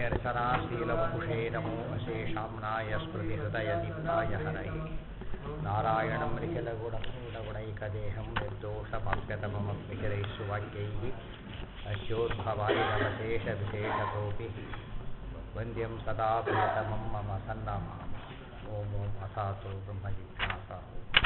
श्रीरसनाशीलवपुषे नमो अशेषाम्नाय स्मृतिहृदयदीप्ताय हरये नारायणं निखिलगुणपूर्णगुणैकदेहं निर्दोषमाप्यतममप्निखिलैः सुवाक्यैः अश्योद्भवादिनवशेषविशेषतोऽपि वन्द्यं सदा प्रियतमं मम सन्नमः ॐ ॐ असातो ब्रह्मजिज्ञासा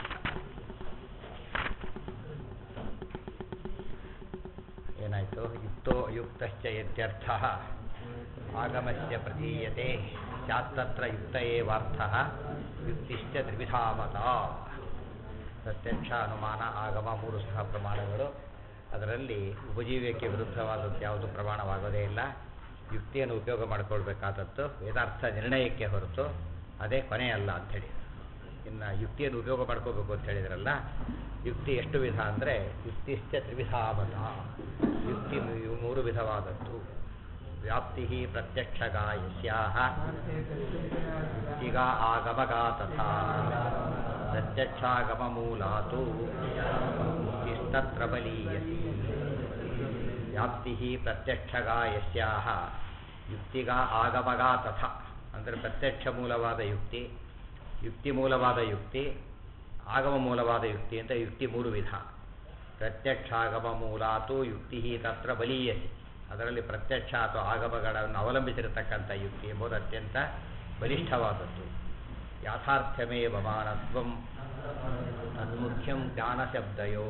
ಏನಾಯಿತು ಯುಕ್ತೋ ಯುಕ್ತಶ್ಚ ಇತ್ಯರ್ಥ ಆಗಮಸ್ಯ ಪ್ರತೀಯತೆ ಸ್ಯಾತ್ತತ್ರ ಯುಕ್ತ ಏವಾರ್ಥ ಯುಕ್ತಿಶ್ಚ ತ್ರಿವಿಧಾಮತ ಪ್ರತ್ಯಕ್ಷ ಅನುಮಾನ ಆಗಮ ಮೂರು ಸಹ ಪ್ರಮಾಣಗಳು ಅದರಲ್ಲಿ ಉಪಜೀವ್ಯಕ್ಕೆ ವಿರುದ್ಧವಾದದ್ದು ಯಾವುದು ಪ್ರಮಾಣವಾಗೋದೇ ಇಲ್ಲ ಯುಕ್ತಿಯನ್ನು ಉಪಯೋಗ ಮಾಡಿಕೊಳ್ಬೇಕಾದದ್ದು ವೇದಾರ್ಥ ನಿರ್ಣಯಕ್ಕೆ ಹೊರತು ಅದೇ ಕೊನೆಯಲ್ಲ ಅಂಥೇಳಿ ಇನ್ನು ಯುಕ್ತಿಯನ್ನು ಉಪಯೋಗ ಮಾಡ್ಕೋಬೇಕು ಅಂತ ಹೇಳಿದ್ರಲ್ಲ ಯುಕ್ತಿ ಎಷ್ಟು ವಿಧ ಅಂದರೆ ಯುಕ್ತಿಶ್ಚ ತ್ರಿವಿಧಾಮತ ಯುಕ್ತಿ ಇವು ಮೂರು ವಿಧವಾದದ್ದು ವ್ಯಾಪ್ತಿ ಪ್ರತ್ಯಕ್ಷಗ ಯಸ್ಯಾಹ ಯುಕ್ತಿಗ ಆಗಮಗಾ ತಥಾ ಪ್ರತ್ಯಕ್ಷಾಗಮ ಮೂಲಾತು ಯುಕ್ತಿಸ್ತತ್ರ ಬಲೀಯಸಿ ವ್ಯಾಪ್ತಿ ಪ್ರತ್ಯಕ್ಷಗ ಯಸ್ಯಾಹ ಯುಕ್ತಿಗ ಆಗಮಗಾ ತಥಾ ಅಂದರೆ ಪ್ರತ್ಯಕ್ಷ ಮೂಲವಾದ ಯುಕ್ತಿ ಯುಕ್ತಿ ಮೂಲವಾದ ಯುಕ್ತಿ ಆಗಮ ಮೂಲವಾದ ಯುಕ್ತಿ ಅಂತ ಯುಕ್ತಿ ಮೂರು ವಿಧ ಪ್ರತ್ಯಕ್ಷಾಗಮ ಮೂಲಾತು ಯುಕ್ತಿ ತತ್ರ ಬಲೀಯಸಿ ಅದರಲ್ಲಿ ಪ್ರತ್ಯಕ್ಷ ಅಥವಾ ಆಗಮಗಳನ್ನು ಅವಲಂಬಿಸಿರತಕ್ಕಂಥ ಯುಕ್ತಿ ಎಂಬುದು ಅತ್ಯಂತ ಬಲಿಷ್ಠವಾದದ್ದು ಯಾಥಾರ್ಥ್ಯಮೇ ಮಾನತ್ವಂ ತನ್ಮುಖ್ಯಂ ಜ್ಞಾನಶಬ್ದಯೋ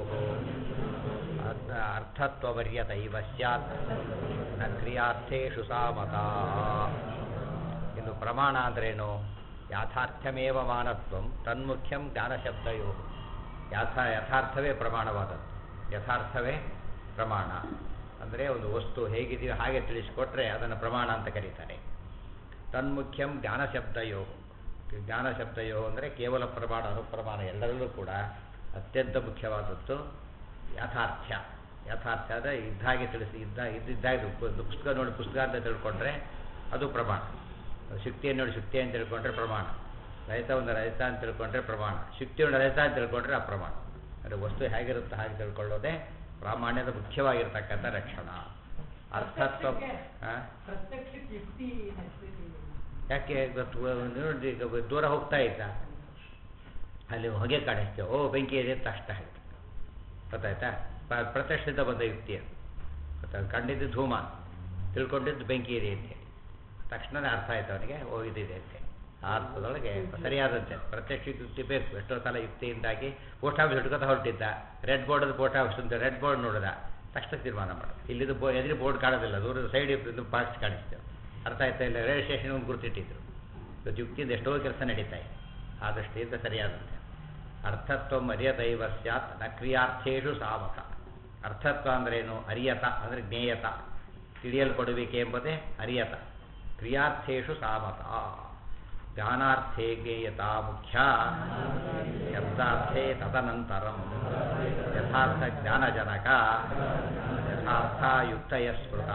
ಅರ್ಥತ್ವವರ್ಯತೈವ ಸ್ಯಾತ್ ನ ಕ್ರಿಯಾರ್ಥೇಷು ಸಾಮತ ಇನ್ನು ಪ್ರಮಾಣ ಅಂದ್ರೇನು ಯಾಥಾರ್ಥ್ಯಮೇವ ಮಾನತ್ವಂ ತನ್ಮುಖ್ಯಂ ಜ್ಞಾನಶಬ್ದಯೋ ಯಾಥ ಯಥಾರ್ಥವೇ ಪ್ರಮಾಣವಾದದ್ದು ಯಥಾರ್ಥವೇ ಪ್ರಮಾಣ ಅಂದರೆ ಒಂದು ವಸ್ತು ಹೇಗಿದೆಯೋ ಹಾಗೆ ತಿಳಿಸಿಕೊಟ್ರೆ ಅದನ್ನು ಪ್ರಮಾಣ ಅಂತ ಕರೀತಾರೆ ತನ್ಮುಖ್ಯಂ ಜ್ಞಾನಶಬ್ದಯೋ ಜ್ಞಾನಶಬ್ದಯೋ ಅಂದರೆ ಕೇವಲ ಪ್ರಮಾಣ ಅನುಪ್ರಮಾಣ ಎಲ್ಲರಲ್ಲೂ ಕೂಡ ಅತ್ಯಂತ ಮುಖ್ಯವಾದದ್ದು ಯಥಾರ್ಥ್ಯ ಯಥಾರ್ಥ್ಯ ಅಂದರೆ ಇದ್ದಾಗೆ ತಿಳಿಸಿ ಇದ್ದ ಇದ್ದಿದ್ದಾಗೆ ಪುಸ್ತಕ ನೋಡಿ ಪುಸ್ತಕ ಅಂತ ತಿಳ್ಕೊಂಡ್ರೆ ಅದು ಪ್ರಮಾಣ ಶಕ್ತಿಯನ್ನು ನೋಡಿ ಶಕ್ತಿ ಅಂತ ತಿಳ್ಕೊಂಡ್ರೆ ಪ್ರಮಾಣ ರಹಿತ ಒಂದು ರಹಿತ ಅಂತ ತಿಳ್ಕೊಂಡ್ರೆ ಪ್ರಮಾಣ ಶಕ್ತಿಯನ್ನು ರಹಿತ ಅಂತ ತಿಳ್ಕೊಂಡ್ರೆ ಅಪ್ರಮಾಣ ಅಂದರೆ ವಸ್ತು ಹೇಗಿರುತ್ತೆ ಹಾಗೆ ತಿಳ್ಕೊಳ್ಳೋದೇ ಪ್ರಾಮಾಣ್ಯದ ಮುಖ್ಯವಾಗಿರ್ತಕ್ಕಂಥ ಲಕ್ಷಣ ಅರ್ಥತ್ವ ಯಾಕೆ ನೋಡಿ ದೂರ ಹೋಗ್ತಾ ಇದ್ದ ಅಲ್ಲಿ ಹೊಗೆ ಕಾಣಿಸ್ತೇವೆ ಓ ಬೆಂಕಿ ಇದೆ ಅಂತ ತಕ್ಷಣ ಹೇಳ್ತಾರೆ ಗೊತ್ತಾಯ್ತಾ ಪ್ರತ್ಯಕ್ಷದಿಂದ ಬಂದ ಯುಕ್ತಿ ಅದು ಕಂಡಿದ್ದು ಧೂಮ ತಿಳ್ಕೊಂಡಿದ್ದು ಬೆಂಕಿ ಇದೆ ಅಂತೇಳಿ ತಕ್ಷಣವೇ ಅರ್ಥ ಆಯ್ತು ಅವನಿಗೆ ಓ ಇದಿದೆ ಅಂತೇಳಿ ಆ ಅರ್ಥದೊಳಗೆ ಸರಿಯಾದಂತೆ ಪ್ರತ್ಯಕ್ಷ ಯುಕ್ತಿ ಬೇಕು ಎಷ್ಟೋ ಸಲ ಯುಕ್ತಿಯಿಂದಾಗಿ ಪೋಸ್ಟ್ ಆಫೀಸ್ ಹಿಡ್ಕೊತ ಹೊರಟಿದ್ದ ರೆಡ್ ಬೋರ್ಡ್ ಪೋಸ್ಟ್ ಆಫೀಸ್ ಅಂತ ರೆಡ್ ಬೋರ್ಡ್ ನೋಡಿದ ತಕ್ಷಣ ತೀರ್ಮಾನ ಮಾಡೋದು ಇಲ್ಲಿದ್ದು ಬೋ ಎದುರು ಬೋರ್ಡ್ ಕಾಣೋದಿಲ್ಲ ದೂರದ ಸೈಡ್ ಇದ್ದು ಪಾರ್ಕ್ಸ್ ಕಾಣಿಸ್ತೇವೆ ಅರ್ಥ ಆಯ್ತಾ ಇಲ್ಲ ರೈಲ್ವೆ ಸ್ಟೇಷನ್ ಒಂದು ಗುರುತಿಟ್ಟಿದ್ರು ಇವತ್ತು ಯುಕ್ತಿಯಿಂದ ಎಷ್ಟೋ ಕೆಲಸ ನಡೀತಾ ಇದೆ ಆ ದೃಷ್ಟಿಯಿಂದ ಸರಿಯಾದಂತೆ ಅರ್ಥತ್ವ ಅರಿಯತೈವ ಸ್ಯಾತ್ ನ ಕ್ರಿಯಾರ್ಥೇಷು ಸಾಮಕ ಅರ್ಥತ್ವ ಅಂದ್ರೇನು ಅರಿಯತ ಅಂದರೆ ಜ್ಞೇಯತ ತಿಳಿಯಲ್ಪಡುವಿಕೆ ಎಂಬುದೇ ಅರಿಯತ ಕ್ರಿಯಾರ್ಥೇಷು ಸಾಮತ ಜ್ಞಾನಾರ್ಥೇ ಜ್ಞೇಯತಾ ಮುಖ್ಯ ಶಬ್ದಾರ್ಥೇ ತದನಂತರಂ ಯಥಾರ್ಥ ಜ್ಞಾನಜನಕ ಯಥಾರ್ಥ ಯುಕ್ತಯ ಸ್ಮೃತ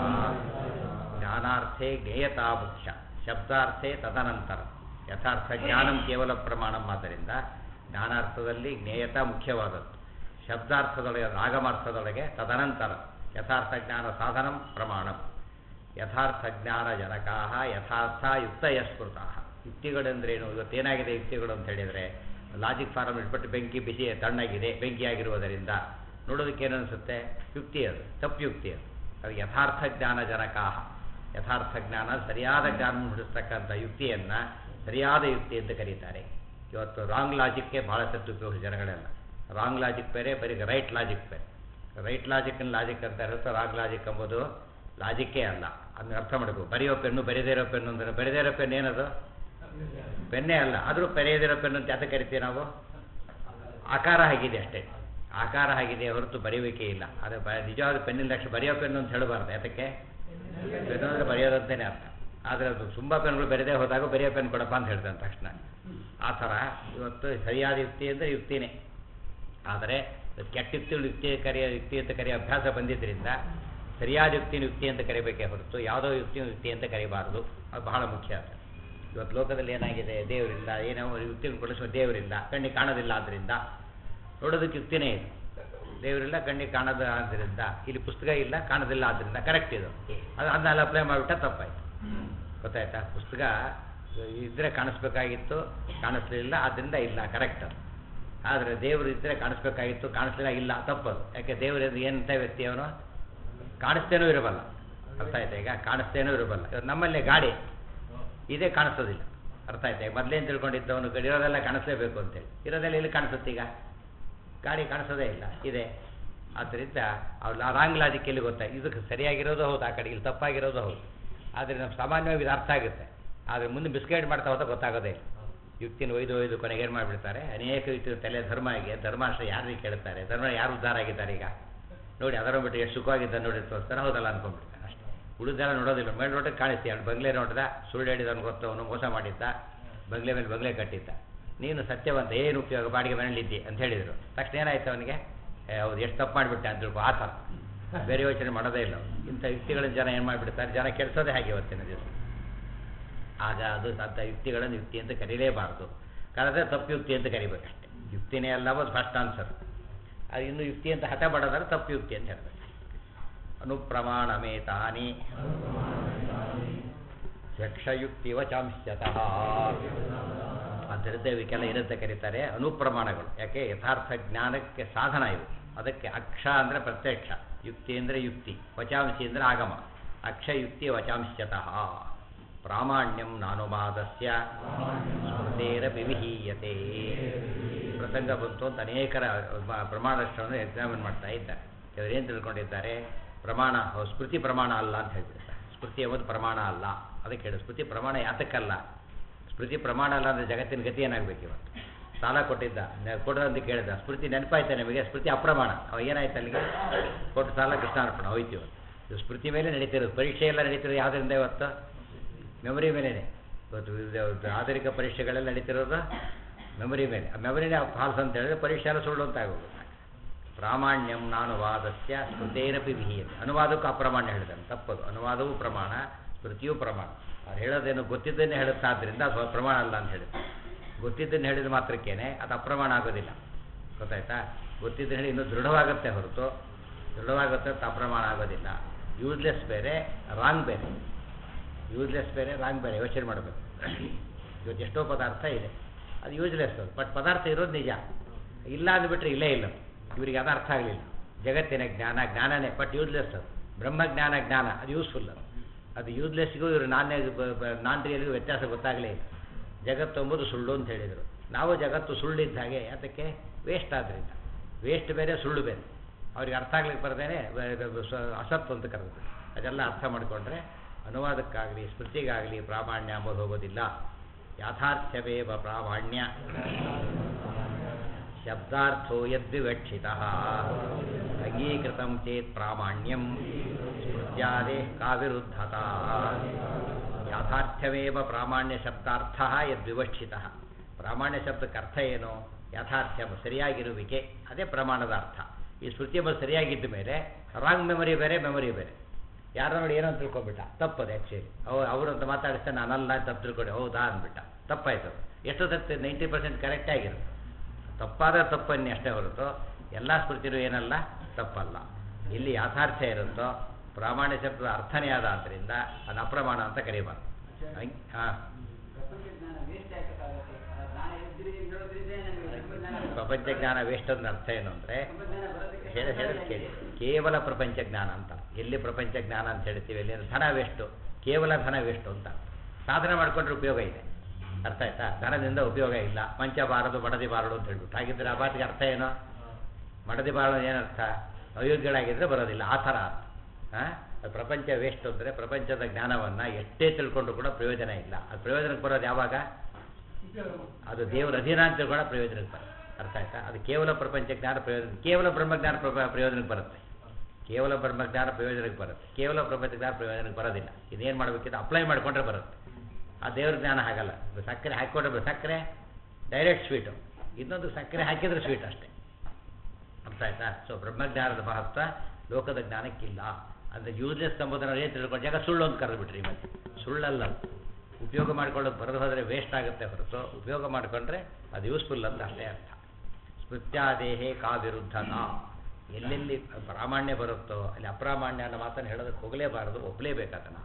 ಜ್ಞಾನಾರ್ಥೇ ಜ್ಞೇಯತಾ ಮುಖ್ಯ ಶಬ್ದಾರ್ಥೇ ತದನಂತರ ಯಥಾರ್ಥ ಜ್ಞಾನಂ ಕೇವಲ ಪ್ರಮಾಣಂ ಆದ್ದರಿಂದ ಜ್ಞಾನಾರ್ಥದಲ್ಲಿ ಜ್ಞೇಯತಾ ಮುಖ್ಯವಾದದ್ದು ಶಬ್ದಾರ್ಥದೊಳಗೆ ಆಗಮಾರ್ಥದೊಳಗೆ ತದನಂತರ ಯಥಾರ್ಥ ಜ್ಞಾನ ಸಾಧನಂ ಪ್ರಮಾಣಂ ಯಥಾರ್ಥ ಜ್ಞಾನ ಜನಕಾ ಯಥಾರ್ಥ ಯುಕ್ತಯ ಸ್ಮೃತ ಯುಕ್ತಿಗಳೆಂದ್ರೇನು ಇವತ್ತೇನಾಗಿದೆ ಯುಕ್ತಿಗಳು ಅಂತ ಹೇಳಿದರೆ ಲಾಜಿಕ್ ಫಾರಮ್ ಇಟ್ಬಿಟ್ಟು ಬೆಂಕಿ ಬಿಸಿ ತಣ್ಣಗಿದೆ ಬೆಂಕಿ ಆಗಿರುವುದರಿಂದ ನೋಡೋದಕ್ಕೆ ಏನು ಅನಿಸುತ್ತೆ ಯುಕ್ತಿ ಅದು ತಪ್ಪು ಯುಕ್ತಿ ಅದು ಅದು ಯಥಾರ್ಥ ಜ್ಞಾನ ಜನಕಾ ಯಥಾರ್ಥ ಜ್ಞಾನ ಸರಿಯಾದ ಜ್ಞಾನ ಮೂಡಿಸ್ತಕ್ಕಂಥ ಯುಕ್ತಿಯನ್ನು ಸರಿಯಾದ ಯುಕ್ತಿ ಅಂತ ಕರೀತಾರೆ ಇವತ್ತು ರಾಂಗ್ ಲಾಜಿಕ್ಗೆ ಭಾಳ ಸತ್ತು ಉಪಯೋಗಿಸಿ ಜನಗಳೆಲ್ಲ ರಾಂಗ್ ಲಾಜಿಕ್ ಬೇರೆ ಬರೀ ರೈಟ್ ಲಾಜಿಕ್ ಬೇರೆ ರೈಟ್ ಲಾಜಿಕ್ ಲಾಜಿಕ್ ಅಂತ ಇರುತ್ತೆ ರಾಂಗ್ ಲಾಜಿಕ್ ಎಂಬುದು ಲಾಜಿಕ್ಕೇ ಅಲ್ಲ ಅದನ್ನ ಅರ್ಥ ಮಾಡಬೇಕು ಬರೆಯೋ ಪೆನ್ನು ಬರೆದೇ ಇರೋ ಪೆನ್ನು ಅಂದರೆ ಬರೆದೇ ಇರೋ ಪೆನ್ ಏನದು ಪೆನ್ನೇ ಅಲ್ಲ ಆದರೂ ಬರೆಯದಿರೋ ಪೆನ್ನು ಅಂತ ಯಾಕೆ ಕರಿತೀವಿ ನಾವು ಆಕಾರ ಆಗಿದೆ ಅಷ್ಟೇ ಆಕಾರ ಆಗಿದೆ ಹೊರತು ಬರೆಯುವಿಕೆ ಇಲ್ಲ ಅದು ಬ ನಿಜವಾದ ಪೆನ್ನಿನ ಲಕ್ಷ ಬರೆಯೋ ಪೆನ್ನು ಅಂತ ಹೇಳಬಾರ್ದು ಯಾತಕ್ಕೆ ಪೆನ್ನು ಅಂದರೆ ಬರೆಯೋದಂತಲೇ ಅರ್ಥ ಆದರೆ ಅದು ತುಂಬ ಪೆನ್ಗಳು ಬರೆದೇ ಹೋದಾಗ ಬರೆಯೋ ಪೆನ್ ಕೊಡಪ್ಪ ಅಂತ ಹೇಳ್ತಾನೆ ತಕ್ಷಣ ಆ ಥರ ಇವತ್ತು ಸರಿಯಾದ ಯುಕ್ತಿ ಅಂದರೆ ಯುಕ್ತಿನೇ ಆದರೆ ಕೆಟ್ಟ ಯುಕ್ತಿಗಳು ಯುಕ್ತಿ ಕರೆಯೋ ಯುಕ್ತಿ ಅಂತ ಕರೆಯೋ ಅಭ್ಯಾಸ ಬಂದಿದ್ದರಿಂದ ಸರಿಯಾದ ಯುಕ್ತಿನ ಯುಕ್ತಿ ಅಂತ ಕರಿಬೇಕೇ ಹೊರತು ಯಾವುದೋ ಯುಕ್ತಿನ ಯುಕ್ತಿ ಅಂತ ಕರಿಬಾರ್ದು ಅದು ಬಹಳ ಮುಖ್ಯ ಅದು ಇವತ್ತು ಲೋಕದಲ್ಲಿ ಏನಾಗಿದೆ ದೇವರಿಲ್ಲ ಏನೋ ಯುಕ್ತಿಯನ್ನು ಕೊಡಿಸುವ ದೇವರಿಲ್ಲ ಕಣ್ಣಿಗೆ ಕಾಣೋದಿಲ್ಲ ಆದ್ದರಿಂದ ನೋಡೋದಕ್ಕೆ ಯುಕ್ತಿನೇ ಇದೆ ದೇವರಿಲ್ಲ ಕಣ್ಣಿಗೆ ಕಾಣೋದು ಆದ್ದರಿಂದ ಇಲ್ಲಿ ಪುಸ್ತಕ ಇಲ್ಲ ಕಾಣೋದಿಲ್ಲ ಆದ್ದರಿಂದ ಕರೆಕ್ಟ್ ಇದು ಅದು ಅದನ್ನೆಲ್ಲ ಅಪ್ಲೈ ಮಾಡಿಬಿಟ್ಟ ತಪ್ಪಾಯ್ತು ಗೊತ್ತಾಯ್ತಾ ಪುಸ್ತಕ ಇದ್ದರೆ ಕಾಣಿಸ್ಬೇಕಾಗಿತ್ತು ಕಾಣಿಸ್ಲಿಲ್ಲ ಆದ್ದರಿಂದ ಇಲ್ಲ ಕರೆಕ್ಟ್ ಆದರೆ ದೇವರು ಇದ್ದರೆ ಕಾಣಿಸ್ಬೇಕಾಗಿತ್ತು ಕಾಣಿಸ್ಲಿಲ್ಲ ಇಲ್ಲ ತಪ್ಪದು ಯಾಕೆ ದೇವರು ಏನಂತ ವ್ಯಕ್ತಿ ಅವನು ಕಾಣಿಸ್ತೇನೂ ಇರಬಲ್ಲ ಅರ್ಥ ಆಯ್ತಾ ಈಗ ಕಾಣಿಸ್ತೇನೂ ಇರಬಲ್ಲ ಇವಾಗ ನಮ್ಮಲ್ಲೇ ಗಾಡಿ ಇದೇ ಕಾಣಿಸೋದಿಲ್ಲ ಅರ್ಥ ಆಯ್ತಾ ಈಗ ಮೊದಲೇನು ತಿಳ್ಕೊಂಡಿದ್ದವನು ಇರೋದೆಲ್ಲ ಕಾಣಿಸ್ಲೇಬೇಕು ಅಂತೇಳಿ ಇರೋದೆಲ್ಲ ಇಲ್ಲಿ ಕಾಣಿಸುತ್ತೆ ಈಗ ಗಾಡಿ ಕಾಣಿಸೋದೇ ಇಲ್ಲ ಇದೆ ಆದ್ದರಿಂದ ಅವ್ರು ರಾಂಗ್ ಲಾಜಿಕ್ ಎಲ್ಲಿ ಗೊತ್ತಾಗ ಇದಕ್ಕೆ ಸರಿಯಾಗಿರೋದು ಹೌದು ಆ ಕಡೆ ಇಲ್ಲಿ ತಪ್ಪಾಗಿರೋದು ಹೌದು ಆದರೆ ನಮ್ಮ ಸಾಮಾನ್ಯವಾಗಿ ಇದು ಅರ್ಥ ಆಗುತ್ತೆ ಆದರೆ ಮುಂದೆ ಮಿಸ್ಗೈಡ್ ಮಾಡ್ತಾ ಹೋದ ಗೊತ್ತಾಗೋದೇ ಇಲ್ಲ ಯುಕ್ತಿನ ಒಯ್ದು ಒಯ್ದು ಕೊನೆಗೆ ಏನು ಮಾಡಿಬಿಡ್ತಾರೆ ಅನೇಕ ಯುಕ್ತಿ ತಲೆ ಧರ್ಮ ಆಗಿ ಧರ್ಮಾಂಶ ಯಾರಿಗೆ ಕೇಳ್ತಾರೆ ಧರ್ಮ ಯಾರು ಉದ್ಧಾರ ಆಗಿದ್ದಾರೆ ಈಗ ನೋಡಿ ಅದರ ಬಿಟ್ಟು ಎಷ್ಟು ಸುಖವಾಗಿದ್ದ ನೋಡಿ ತೋರಿಸ್ತಾರೆ ಹೌದಲ್ಲ ಅನ್ಕೊಂಡ್ಬಿಡ್ತಾರೆ ಅಷ್ಟೇ ಉಳಿದೆಲ್ಲ ನೋಡೋದಿಲ್ಲ ಮೇಲೆ ನೋಟಕ್ಕೆ ಕಾಣಿಸ್ತಿ ಅವ್ನು ಬಂಗ್ಲೆ ನೋಡಿದ ಸುಳ್ಳು ಹೇಳಿದವನು ಗೊತ್ತು ಅವನು ಮೋಸ ಮಾಡಿದ್ದ ಬಂಗ್ಲೆ ಮೇಲೆ ಬಂಗ್ಲೆ ಕಟ್ಟಿದ್ದ ನೀನು ಸತ್ಯವಂತ ಏನು ಉಪಯೋಗ ಬಾಡಿಗೆ ಮನೇಲಿದ್ದಿ ಅಂತ ಹೇಳಿದರು ತಕ್ಷಣ ಏನಾಯ್ತು ಅವನಿಗೆ ಏ, ಹೌದು ಎಷ್ಟು ತಪ್ಪು ಮಾಡಿಬಿಟ್ಟೆ ಅಂತ ತಿಳ್ಕೊ ಆ ಥರ ಬೇರೆ ಯೋಚನೆ ಮಾಡೋದೇ ಇಲ್ಲ ಅವ್ನು. ಇಂಥ ಯುಕ್ತಿಗಳನ್ನು ಜನ ಏನು ಮಾಡಿಬಿಡ್ತಾರೆ ಜನ ಕೆಡಿಸೋದೇ ಹಾಗೆ ಇವತ್ತಿನ ದಿವಸ ಆಗ ಅದು ಅಂಥ ಯುಕ್ತಿಗಳನ್ನು ಯುಕ್ತಿ ಅಂತ ಕರೀಲೇಬಾರ್ದು ಕರೆದ್ರೆ ತಪ್ಪು ಯುಕ್ತಿ ಅಂತ ಕರಿಬೇಕಷ್ಟೆ ಯುಕ್ತಿನೇ ಅಲ್ಲವ ಫಸ್ಟ್ ಆನ್ಸರ್ ಅದು ಇನ್ನು ಯುಕ್ತಿ ಅಂತ ಹಠ ಪಡೋದಾದ್ರೆ ತಪ್ಪು ಯುಕ್ತಿ ಅಂತ ಹೇಳ್ಬೇಕು ಅನುಪ್ರಮಾಣಮೇತಾನಿ ಯಕ್ಷಯುಕ್ತಿ ವಚಾಂಶ್ಯತಃ ಆದ್ದರಿಂದ ಇವಕ್ಕೆಲ್ಲ ಏನಂತ ಕರೀತಾರೆ ಅನುಪ್ರಮಾಣಗಳು ಯಾಕೆ ಯಥಾರ್ಥ ಜ್ಞಾನಕ್ಕೆ ಸಾಧನ ಇವು ಅದಕ್ಕೆ ಅಕ್ಷ ಅಂದರೆ ಪ್ರತ್ಯಕ್ಷ ಯುಕ್ತಿ ಅಂದರೆ ಯುಕ್ತಿ ವಚಾಂಶಿ ಅಂದರೆ ಆಗಮ ಅಕ್ಷ ಯುಕ್ತಿ ವಚಾಂಶ್ಯತಃ ಪ್ರಾಮಾಣ್ಯಂ ನಾನುವಾದಸ್ಯ ಸ್ಮೃತೇರಪಿ ವಿಹೀಯತೆ ಪ್ರಸಂಗ ಬಂತು ಅಂತ ಅನೇಕರ ಮ- ಪ್ರಮಾಣವನ್ನು ಎಕ್ಸಾಮಿನ್ ಮಾಡ್ತಾ ಇದ್ದಾರೆ ಇವರೇನು ತಿಳ್ಕೊಂಡಿದ್ದಾರೆ ಪ್ರಮಾಣ ಹೌದು, ಸ್ಮೃತಿ ಪ್ರಮಾಣ ಅಲ್ಲ ಅಂತ ಹೇಳ್ಬಿಡ್ತಾರೆ ಸ್ಮೃತಿ ಎಂಬುದು ಪ್ರಮಾಣ ಅಲ್ಲ ಅದಕ್ಕೆ ಹೇಳಿ ಸ್ಮೃತಿ ಪ್ರಮಾಣ ಯಾತಕ್ಕಲ್ಲ ಸ್ಮೃತಿ ಪ್ರಮಾಣ ಅಲ್ಲ ಅಂದರೆ ಜಗತ್ತಿನ ಗತಿ ಏನಾಗಬೇಕು ಇವತ್ತು ಸಾಲ ಕೊಟ್ಟಿದ್ದ ನೆ- ಕೊಡೋದಂತ ಕೇಳಿದ ಸ್ಮೃತಿ ನೆನಪಾಯ್ತಾ ನಿಮಗೆ ಸ್ಮೃತಿ ಅಪ್ರಮಾಣ ಅವ ಏನಾಯ್ತು ಅಲ್ಲಿಗೆ ಕೊಟ್ಟು ಸಾಲ ಕೃಷ್ಣಾರ್ಪಣ ಹೋಯ್ತು ಇವತ್ತು ಇದು ಸ್ಮೃತಿ ಮೇಲೆ ನಡೀತಿರೋದು ಪರೀಕ್ಷೆ ಎಲ್ಲ ನಡೀತಿರೋದು ಯಾವುದರಿಂದ ಇವತ್ತು ಮೆಮೊರಿ ಮೇಲೇನೆ ಇವತ್ತು ಇದು ಆಧುನಿಕ ಪರೀಕ್ಷೆಗಳೆಲ್ಲ ನಡೀತಿರೋದು ಮೆಮೊರಿ ಮೇಲೆ ಆ ಮೆಮೊರಿನೇ ಫಾಲ್ಸ್ ಅಂತ ಹೇಳಿದ್ರೆ ಪರೀಕ್ಷೆ ಎಲ್ಲ ಸುಳ್ಳು ಅಂತ ಆಗೋಗುತ್ತೆ ಪ್ರಾಮಾಣ್ಯಂ ನಾನುವಾದಸ್ಯ ಸ್ಮೃತೇರಪಿ ವಿಹೀಯತೆ ಅನುವಾದಕ್ಕೂ ಅಪ್ರಮಾಣ್ಯ ಹೇಳಿದಾನೆ ತಪ್ಪದು ಅನುವಾದವೂ ಪ್ರಮಾಣ ಸ್ಮೃತಿಯೂ ಪ್ರಮಾಣ ಅವ್ರು ಹೇಳೋದೇನು ಗೊತ್ತಿದ್ದನ್ನೇ ಹೇಳುತ್ತಾದ್ರಿಂದ ಅದು ಪ್ರಮಾಣ ಅಲ್ಲ ಅಂತ ಹೇಳಿದ್ರು ಗೊತ್ತಿದ್ದನ್ನು ಹೇಳಿದ ಮಾತ್ರಕ್ಕೇನೆ ಅದು ಅಪ್ರಮಾಣ ಆಗೋದಿಲ್ಲ ಗೊತ್ತಾಯ್ತಾ ಗೊತ್ತಿದ್ದನ್ನು ಹೇಳಿ ಇನ್ನೂ ದೃಢವಾಗುತ್ತೆ ಹೊರತು ದೃಢವಾಗುತ್ತೆ ಅಂತ ಅಪ್ರಮಾಣ ಆಗೋದಿಲ್ಲ ಯೂಸ್ಲೆಸ್ ಬೇರೆ ರಾಂಗ್ ಬೇರೆ ಯೂಸ್ಲೆಸ್ ಬೇರೆ ರಾಂಗ್ ಬೇರೆ ಯೋಚನೆ ಮಾಡಬೇಕು ಇವತ್ತು ಎಷ್ಟೋ ಪದಾರ್ಥ ಇದೆ ಅದು ಯೂಸ್ಲೆಸ್ ಅದು ಬಟ್ ಪದಾರ್ಥ ಇರೋದು ನಿಜ ಇಲ್ಲ ಅಂದ್ಬಿಟ್ರೆ ಇಲ್ಲೇ ಇಲ್ಲ ಇವರಿಗೆ ಅದು ಅರ್ಥ ಆಗಲಿಲ್ಲ ಜಗತ್ತಿನ ಜ್ಞಾನ ಜ್ಞಾನನೇ ಬಟ್ ಯೂಸ್ಲೆಸ್ ಅದು ಬ್ರಹ್ಮಜ್ಞಾನ ಜ್ಞಾನ ಅದು ಯೂಸ್ಫುಲ್ ಅದು ಅದು ಯೂಸ್ಲೆಸ್ಗೂ ಇವರು ನಾನೇ ನಾನ್ ರಿಯಲ್ಗೂ ವ್ಯತ್ಯಾಸ ಗೊತ್ತಾಗಲೇ ಇಲ್ಲ ಜಗತ್ತು ಎಂಬುದು ಸುಳ್ಳು ಅಂತ ಹೇಳಿದರು ನಾವು ಜಗತ್ತು ಸುಳ್ಳಿದ್ದ ಹಾಗೆ ಅದಕ್ಕೆ ವೇಸ್ಟ್ ಆದ್ದರಿಂದ ವೇಸ್ಟ್ ಬೇರೆ ಸುಳ್ಳು ಬೇರೆ ಅವ್ರಿಗೆ ಅರ್ಥ ಆಗ್ಲಿಕ್ಕೆ ಬರ್ದೇನೆ ಅಸತ್ತು ಅಂತ ಕರೆದು ಅದೆಲ್ಲ ಅರ್ಥ ಮಾಡಿಕೊಂಡ್ರೆ ಅನುವಾದಕ್ಕಾಗಲಿ ಸ್ಮೃತಿಗಾಗಲಿ ಪ್ರಾಮಾಣ್ಯ ಅಂಬೋದು ಹೋಗೋದಿಲ್ಲ ಯಾಥಾರ್ಥ್ಯವೇವ ಪ್ರಾಮಾಣ್ಯ ಶಬ್ದಾರ್ಥೋ ಯದ್ವಿವಕ್ಷಿತ ಅಂಗೀಕೃತಂ ಚೇತ್ ಪ್ರಾಮಾಣ್ಯಂ ಸ್ಮೃತ್ಯಾದೇ ಕಾವಿರುದ್ಧತ ಯಾಥಾರ್ಥ್ಯವೇವ ಪ್ರಾಮಾಣ್ಯ ಶಬ್ದಾರ್ಥ ಯದ್ವಿವಕ್ಷಿತ ಪ್ರಾಮಾಣ್ಯ ಶಬ್ದಕ್ಕೆ ಅರ್ಥ ಏನು ಯಥಾರ್ಥ್ಯ ಸರಿಯಾಗಿರುವಿಕೆ ಅದೇ ಪ್ರಮಾಣದ ಅರ್ಥ ಈ ಶ್ರುತಿ ಎಂಬುದು ಸರಿಯಾಗಿದ್ದ ಮೇಲೆ ರಾಂಗ್ ಮೆಮೊರಿ ಬೇರೆ ಮೆಮೊರಿ ಬೇರೆ ಯಾರೋ ನೋಡಿ ಏನೋ ಅಂತ ತಿಳ್ಕೊಂಬಿಟ್ಟ ತಪ್ಪದು ಆ್ಯಕ್ಚುಲಿ ಅವ ಅವರಂತ ಮಾತಾಡಿಸ್ತಾ ನಾನಲ್ಲ ತಪ್ಪು ತಿಳ್ಕೊಂಡೆ ಹೌದಾ ಅಂದ್ಬಿಟ್ಟ ತಪ್ಪಾಯ್ತು ಅದು. ಎಷ್ಟು ತಪ್ಪು ನೈಂಟಿ ಪರ್ಸೆಂಟ್ ಕರೆಕ್ಟ್ ಆಗಿರುತ್ತೆ ತಪ್ಪಾದ ತಪ್ಪನ್ನೇ ಅಷ್ಟೇ ಹೊರತು ಎಲ್ಲ ಸ್ಮೃತಿನೂ ಏನಲ್ಲ ತಪ್ಪಲ್ಲ ಇಲ್ಲಿ ಯಾಥಾರ್ಥ್ಯ ಇರುತ್ತೋ ಪ್ರಾಮಾಣ್ಯ ಶಬ್ದದ ಅರ್ಥನೇ ಆದ ಆದ್ದರಿಂದ ಅದು ಅಪ್ರಮಾಣ ಅಂತ ಕರೀಬಾರ್ದು ಹಾಂ ಪ್ರಪಂಚ ಜ್ಞಾನ ವೇಸ್ಟ್ ಅಂತ ಅರ್ಥ ಏನು ಅಂದರೆ ಹೇಳ ಹೇಳೋದು ಕೇಳಿ ಕೇವಲ ಪ್ರಪಂಚ ಜ್ಞಾನ ಅಂತ ಎಲ್ಲಿ ಪ್ರಪಂಚ ಜ್ಞಾನ ಅಂತ ಹೇಳ್ತೀವಿ ಅಲ್ಲಿ ಧನ ವೇಸ್ಟು ಕೇವಲ ಧನ ವೇಸ್ಟು ಅಂತ ಸಾಧನೆ ಮಾಡಿಕೊಂಡ್ರೆ ಉಪಯೋಗ ಇದೆ ಅರ್ಥ ಆಯ್ತಾ ಧನದಿಂದ ಉಪಯೋಗ ಇಲ್ಲ ಮಂಚ ಬಾರದು ಮಡದಿ ಬಾರದು ಅಂತ ಹೇಳ್ಬಿಟ್ಟು ಹಾಗಿದ್ರೆ ಆ ಮಾತಿಗೆ ಅರ್ಥ ಏನು ಮಡದಿ ಬಾರದು ಏನರ್ಥ ಅಯೋಗ್ಯಗಳಾಗಿದ್ದರೆ ಬರೋದಿಲ್ಲ ಆ ಥರ ಹಾಂ ಅದು ಪ್ರಪಂಚ ವೇಸ್ಟ್ ಅಂದರೆ ಪ್ರಪಂಚದ ಜ್ಞಾನವನ್ನು ಎಷ್ಟೇ ತಿಳ್ಕೊಂಡ್ರು ಕೂಡ ಪ್ರಯೋಜನ ಇಲ್ಲ ಅದು ಪ್ರಯೋಜನಕ್ಕೆ ಬರೋದು ಯಾವಾಗ ಅದು ದೇವರ ಅಧೀನ ಅಂತ ತಿಳ್ಕೊಂಡ ಪ್ರಯೋಜನಕ್ಕೆ ಬರುತ್ತೆ ಅರ್ಥ ಆಯ್ತಾ ಅದು ಕೇವಲ ಪ್ರಪಂಚ ಜ್ಞಾನ ಪ್ರಯೋಜನ ಕೇವಲ ಬ್ರಹ್ಮಜ್ಞಾನ ಪ್ರ- ಪ್ರಯೋಜನಕ್ಕೆ ಬರುತ್ತೆ ಕೇವಲ ಬ್ರಹ್ಮಜ್ಞಾನ ಪ್ರಯೋಜನಕ್ಕೆ ಬರುತ್ತೆ ಕೇವಲ ಪ್ರಪಂಚ ಜ್ಞಾನ ಪ್ರಯೋಜನಕ್ಕೆ ಬರೋದಿಲ್ಲ ಇದೇನು ಮಾಡಬೇಕಿದ್ರೆ ಅಪ್ಲೈ ಮಾಡಿಕೊಂಡ್ರೆ ಬರುತ್ತೆ ಆ ದೇವ್ರ ಜ್ಞಾನ ಹಾಗಲ್ಲ ಸಕ್ಕರೆ ಹಾಕಿಕೊಂಡ್ರೆ ಬರುತ್ತೆ. ಸಕ್ಕರೆ ಡೈರೆಕ್ಟ್ ಸ್ವೀಟು ಇನ್ನೊಂದು ಸಕ್ಕರೆ ಹಾಕಿದ್ರೆ ಸ್ವೀಟ್ ಅಷ್ಟೇ ಅರ್ಥ ಆಯ್ತಾ ಸೊ ಬ್ರಹ್ಮಜ್ಞಾನದ ಮಹತ್ವ ಲೋಕದ ಜ್ಞಾನಕ್ಕಿಲ್ಲ ಅಂದರೆ ಯೂಸ್ಲೆಸ್ ಎಂಬುದನ್ನು ಏನು ತಿಳ್ಕೊಂಡು ಜಾಗ ಸುಳ್ಳು ಅಂತ ಕರೆದ್ಬಿಟ್ರಿ ಮತ್ತೆ ಸುಳ್ಳಲ್ಲ ಅದು. ಉಪಯೋಗ ಮಾಡ್ಕೊಳ್ಳೋದು ಬರೆದು ಹೋದರೆ ವೇಸ್ಟ್ ಆಗುತ್ತೆ ಹೊರತು ಉಪಯೋಗ ಮಾಡಿಕೊಂಡ್ರೆ ಅದು ಯೂಸ್ಫುಲ್ ಅಂತ ಅಷ್ಟೇ ಅರ್ಥ ಸ್ಮೃತ್ಯಾದೇಹೇ ಕಾ ವಿರುದ್ಧನ ಎಲ್ಲೆಲ್ಲಿ ಪ್ರಾಮಾಣ್ಯ ಬರುತ್ತೋ ಅಲ್ಲಿ ಅಪ್ರಾಮಾಣ್ಯ ಅನ್ನೋ ಮಾತನ್ನು ಹೇಳೋದಕ್ಕೆ ಹೋಗಲೇಬಾರದು ಒಪ್ಪಲೇಬೇಕು ಅದನ್ನು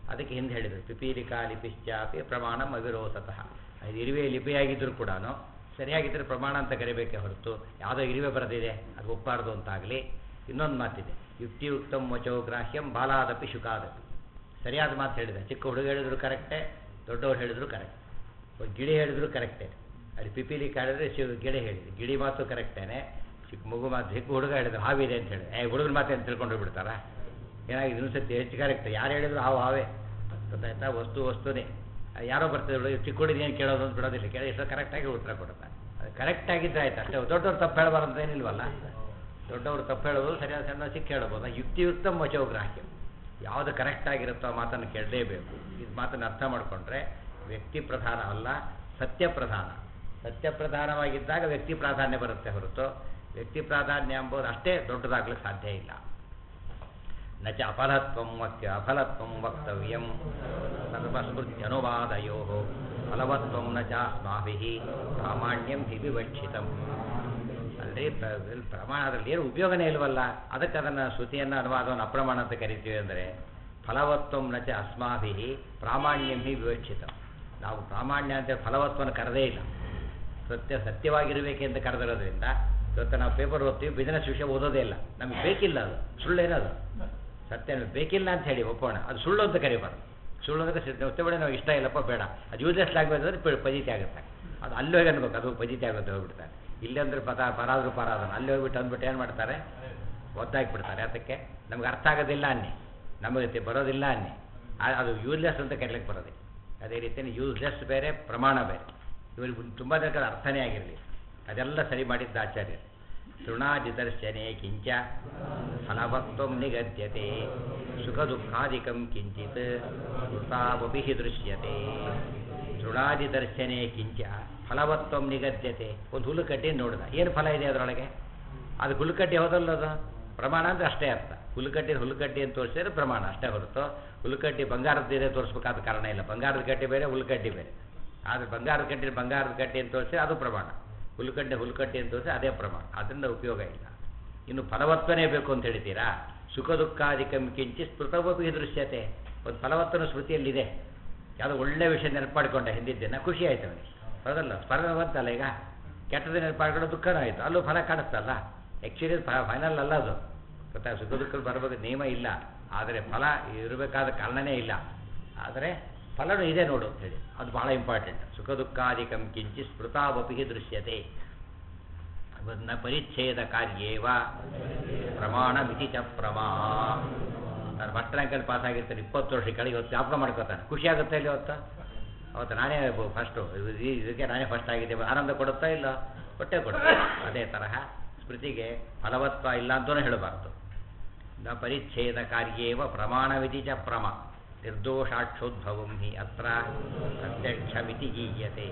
ಅದಕ್ಕೆ ಹಿಂದೆ ಹೇಳಿದರು ಪಿಪೀಲಿಕಾ ಲಿಪಿಶ್ಚಾಪಿ ಪ್ರಮಾಣಂ ಅವಿರೋಧತಃ ಅದು ಇರುವೆ ಲಿಪಿಯಾಗಿದ್ದರೂ ಕೂಡ ಸರಿಯಾಗಿದ್ದರೆ ಪ್ರಮಾಣ ಅಂತ ಕರಿಬೇಕೇ ಹೊರತು ಯಾವುದೋ ಇರುವೆ ಬರೆದಿದೆ ಅದು ಒಪ್ಪಾರ್ದು ಅಂತಾಗಲಿ ಇನ್ನೊಂದು ಮಾತಿದೆ ಯುಕ್ತಿಯುಕ್ತಂ ವಚೋಗ್ರಾಹ್ಯಂ ಬಾಲಾದಪಿ ಶುಕಾದಪಿ ಸರಿಯಾದ ಮಾತು ಹೇಳಿದೆ ಚಿಕ್ಕ ಹುಡುಗ ಹೇಳಿದ್ರು ಕರೆಕ್ಟೇ ದೊಡ್ಡವ್ರು ಹೇಳಿದ್ರು ಕರೆಕ್ಟ್ ಒಂದು ಗಿಳಿ ಹೇಳಿದ್ರು ಕರೆಕ್ಟೇ ಅಲ್ಲಿ ಪಿಪೀಲಿ ಹೇಳಿದ್ರೆ ಶಿವ ಗಿಳಿ ಹೇಳಿದೆ ಗಿಳಿ ಮಾತು ಕರೆಕ್ಟೇನೆ ಚಿಕ್ಕ ಮಗು ಮಾತು ಚಿಕ್ಕ ಹುಡುಗ ಹೇಳಿದ್ರು ಹಾವಿದೆ ಅಂತ ಹೇಳಿದೆ ಏ ಹುಡುಗನ ಮಾತು ಅಂತ ತಿಳ್ಕೊಂಡು ಬಿಡ್ತಾರ ಏನಾಗಿದೆ ಇನ್ನೊಂದ್ಸತಿ ಹೆಚ್ಚು ಕರೆಕ್ಟ್ ಯಾರು ಹೇಳಿದ್ರು ಹಾವು ಹಾವೇ ಗೊತ್ತಾಯ್ತಾ ವಸ್ತು ವಸ್ತುನೇ ಅದು ಯಾರೋ ಬರ್ತಿದ್ರು ಹುಡುಗ ಚಿಕ್ಕ ಹುಡುಗ ಏನು ಕೇಳೋದು ಅಂತ ಬಿಡೋದಿಲ್ಲ ಕೇಳಿ ಎಷ್ಟು ಕರೆಕ್ಟಾಗಿ ಉತ್ತರ ಕೊಡ್ತಾರೆ ಅದು ಕರೆಕ್ಟ್ ಆಗಿದ್ರೆ ಆಯ್ತು ಅಷ್ಟೇ ದೊಡ್ಡವ್ರು ತಪ್ಪು ಹೇಳಬಾರ್ದು ಅಂತ ಏನಿಲ್ವಲ್ಲ ದೊಡ್ಡವರು ತಪ್ಪು ಹೇಳೋದು ಸರಿಯಾದ ಸಣ್ಣ ಚಿಕ್ಕ ಹೇಳ್ಬೋದು ಯುಕ್ತಿಯುಕ್ತ ವಚೋಗ್ರಾಹ್ಯ ಯಾವುದು ಕರೆಕ್ಟ್ ಆಗಿರುತ್ತೋ ಆ ಮಾತನ್ನು ಕೇಳಲೇಬೇಕು ಇದು ಮಾತನ್ನು ಅರ್ಥ ಮಾಡಿಕೊಂಡ್ರೆ ವ್ಯಕ್ತಿ ಪ್ರಧಾನ ಅಲ್ಲ ಸತ್ಯ ಪ್ರಧಾನ ಸತ್ಯ ಪ್ರಧಾನವಾಗಿದ್ದಾಗ ವ್ಯಕ್ತಿ ಪ್ರಾಧಾನ್ಯ ಬರುತ್ತೆ ಹೊರತು ವ್ಯಕ್ತಿ ಪ್ರಾಧಾನ್ಯ ಎಂಬುದು ಅಷ್ಟೇ ದೊಡ್ಡದಾಗಲಿಕ್ಕೆ ಸಾಧ್ಯ ಇಲ್ಲ ನ ಚ ಅಫಲತ್ವಂ ವಕ್ಯ ಅಫಲತ್ವಂ ವಕ್ತವ್ಯಂ ಸರ್ವಸ್ಮೃತ್ಯನುವಾದಯೋ ಫಲವತ್ವಂ ನ ಚಾಸ್ಮಾಭಿ ಪ್ರಾಮಾಣ್ಯಂ ಹಿ ವಿವಕ್ಷಿತಂ ಅಲ್ರಿ ಪ್ರ- ಇಲ್ಲಿ ಪ್ರಮಾಣ ಅದರಲ್ಲಿ ಏನು ಉಪಯೋಗನೇ ಇಲ್ವಲ್ಲ ಅದಕ್ಕೆ ಅದನ್ನು ಶ್ರುತಿಯನ್ನು ಅನುವಾದವನ್ನು ಅಪ್ರಮಾಣ ಅಂತ ಕರಿತೀವಿ ಅಂದರೆ ಫಲವತ್ವಂ ನ ಚ ಅಸ್ಮಾಭಿ ಪ್ರಾಮಾಣ್ಯಂ ಹಿ ವಿವಕ್ಷಿತಂ ನಾವು ಪ್ರಾಮಾಣ್ಯ ಅಂತ ಫಲವತ್ವವನ್ನು ಕರೆದೇ ಇಲ್ಲ ಸತ್ಯ ಸತ್ಯವಾಗಿರಬೇಕೆಂದು ಕರೆದಿರೋದ್ರಿಂದ ಇವತ್ತು ನಾವು ಪೇಪರ್ ಓದ್ತೀವಿ ಬಿಸ್ನೆಸ್ ವಿಷಯ ಓದೋದೇ ಇಲ್ಲ ನಮಗೆ ಬೇಕಿಲ್ಲ ಅದು ಸುಳ್ಳೇನದು ಸತ್ಯ ನಮಗೆ ಬೇಕಿಲ್ಲ ಅಂತ ಹೇಳಿ ಒಪ್ಪೋಣ ಅದು ಸುಳ್ಳು ಅಂತ ಕರಿಬಾರ್ದು ಸುಳ್ಳು ಅಂದರೆ ಸತ್ಯಬೇಡ ನಾವು ಇಷ್ಟ ಇಲ್ಲಪ್ಪ ಬೇಡ ಅದು ಯೂಸ್ಲೆಸ್ ಲ್ಯಾಂಗ್ವೇಜ್ ಅಂದರೆ ಪ- ಪಜಿತಿ ಆಗುತ್ತೆ ಅದು ಅಲ್ಲಿ ಹೋಗಿ ಅನ್ಬೇಕು ಅದು ಪಜಿತಿ ಆಗುತ್ತೆ ಹೋಗ್ಬಿಡ್ತಾರೆ ಇಲ್ಲಿ ಅಂದ್ರೆ ಪದ ಪರಾದ್ರು ಪರಾದನ ಅಲ್ಲಿ ಹೋಗ್ಬಿಟ್ಟು ಅಂದ್ಬಿಟ್ಟು ಏನು ಮಾಡ್ತಾರೆ ಒದ್ದಾಕ್ಬಿಡ್ತಾರೆ ಅದಕ್ಕೆ ನಮ್ಗೆ ಅರ್ಥ ಆಗೋದಿಲ್ಲ ಅನ್ನಿ ನಮಗೆ ತಿ- ಬರೋದಿಲ್ಲ ಅನ್ನಿ ಆ- ಅದು ಯೂಸ್ಲೆಸ್ ಅಂತ ಕರೀಲಿಕ್ಕೆ ಬರೋದಿಲ್ಲ ಅದೇ ರೀತಿ ಯೂಸ್ಲೆಸ್ ಬೇರೆ ಪ್ರಮಾಣ ಬೇರೆ ಇವರಿಗೆ ತುಂಬ ಜನಕ್ಕೆ ಅದು ಅರ್ಥನೇ ಆಗಿರಲಿ ಅದೆಲ್ಲ ಸರಿ ಮಾಡಿದ್ದ ಆಚಾರ್ಯರು ತೃಣಾದಿದರ್ಶನೆ ಕಿಂಚ ಫಲವತ್ವಂ ನಿಗದ್ಯತೆ ಸುಖ ದುಃಖಾದಿಕಂ ಕಿಂಚಿತ್ ವೃತಾವಪಿ ಹಿ ದೃಶ್ಯತೆ ತೃಣಾದಿದರ್ಶನೆ ಕಿಂಚ ಫಲವತ್ವಂ ನಿಗದ್ಯತೆ ಒಂದು ಹುಲ್ಲುಕಡ್ಡಿ ನೋಡಿದ ಏನು ಫಲ ಇದೆ ಅದರೊಳಗೆ ಅದು ಹುಲ್ಲುಕಡ್ಡಿ ಹೋದಲ್ಲ ಅದು ಪ್ರಮಾಣ ಅಂದರೆ ಅಷ್ಟೇ ಅರ್ಥ ಹುಲ್ಲುಕಡ್ಡಿ ಹುಲ್ಲುಕಡ್ಡಿ ಅಂತ ತೋರಿಸಿದ್ರೆ ಪ್ರಮಾಣ ಅಷ್ಟೇ ಹೊರತು ಹುಲ್ಲುಕಡ್ಡಿ ಬಂಗಾರದ ಬೇರೆ ತೋರಿಸ್ಬೇಕಾದ ಕಾರಣ ಇಲ್ಲ ಬಂಗಾರದ ಕಡ್ಡಿ ಬೇರೆ ಹುಲ್ಲುಕಡ್ಡಿ ಬೇರೆ ಆದರೆ ಬಂಗಾರದ ಕಡ್ಡಿ ಬಂಗಾರದ ಕಡ್ಡಿ ಅಂತ ತೋರಿಸಿ ಅದು ಪ್ರಮಾಣ ಹುಲ್ಲುಕಡ್ಡೆ ಹುಲ್ಲುಕಡ್ಡಿ ಅಂತ ತೋರಿಸಿ ಅದೇ ಪ್ರಮಾಣ ಅದರಿಂದ ಉಪಯೋಗ ಇಲ್ಲ ಇನ್ನು ಫಲವತ್ವನೇ ಬೇಕು ಅಂತ ಹೇಳ್ತೀರಾ ಸುಖ ದುಃಖಾದಿಕಂ ಕಿಂಚಿ ಸ್ಮೃತವಪಿ ದೃಶ್ಯತೆ ಒಂದು ಫಲವತ್ತನ ಸ್ಮೃತಿಯಲ್ಲಿದೆ ಯಾವುದೋ ಒಳ್ಳೆ ವಿಷಯ ನೆನಪಾಡ್ಕೊಂಡ ಹಿಂದಿದ್ದೇನೆ ಖುಷಿ ಆಯ್ತು ಅವನಿಗೆ ಹೌದಲ್ಲ ಸ್ಮರಣೆ ಬಂತಲ್ಲ ಈಗ ಕೆಟ್ಟದ ನೆನಪಾಡ್ಕೊಂಡು ದುಃಖನೂ ಆಯಿತು ಅಲ್ಲೂ ಫಲ ಕಾಣಿಸ್ತಲ್ಲ ಆ್ಯಕ್ಚುಲಿ ಫೈನಲ್ ಅಲ್ಲ ಅದು ಗೊತ್ತಾ ಸುಖ ದುಃಖ ಬರಬೇಕು ನಿಯಮ ಇಲ್ಲ ಆದರೆ ಫಲ ಇರಬೇಕಾದ ಕಾರಣನೇ ಇಲ್ಲ ಆದರೆ ಫಲನೂ ಇದೆ ನೋಡು ಅಂತೇಳಿ ಅದು ಭಾಳ ಇಂಪಾರ್ಟೆಂಟ್ ಸುಖ ದುಃಖಾದಿಕಂ ಕಿಂಚಿ ಸ್ಮೃತಾವಪಿ ದೃಶ್ಯತೆ ನ ಪರಿಚ್ಛೇದ ಕಾರ್ಯೇವ ಪ್ರಮಾಣ ಮಿತಿ ಚ ಪ್ರಮಾ ನಾನು ಫಸ್ಟ್ ರ್ಯಾಂಕಲ್ಲಿ ಪಾಸ್ ಆಗಿರ್ತಾನೆ ಇಪ್ಪತ್ತು ವರ್ಷ ಕೆಳಗೆ ಇವತ್ತು ಜ್ಞಾಪಕ ಮಾಡ್ಕೋತಾನೆ ಖುಷಿ ಆಗುತ್ತೆ ಇಲ್ಲಿ ಇವತ್ತು ಅವತ್ತು ನಾನೇ ಫಸ್ಟು ಇದಕ್ಕೆ ನಾನೇ ಫಸ್ಟ್ ಆಗಿದ್ದೆ ಆನಂದ ಕೊಡುತ್ತಾ ಇಲ್ಲ ಹೊಟ್ಟೆ ಕೊಡುತ್ತೆ ಅದೇ ತರಹ ಸ್ಮೃತಿಗೆ ಫಲವತ್ವ ಇಲ್ಲ ಅಂತಲೂ ಹೇಳಬಾರ್ದು ನ ಪರಿಚ್ಛೇದ ಕಾರ್ಯೇವ ಪ್ರಮಾಣವಿತಿ ಚ ಪ್ರಮ ನಿರ್ದೋಷಾಕ್ಷೋದ್ಭವಂ ಹಿ ಅತ್ರ ಪ್ರತ್ಯಕ್ಷಮಿತಿ ಗೀಯತೆ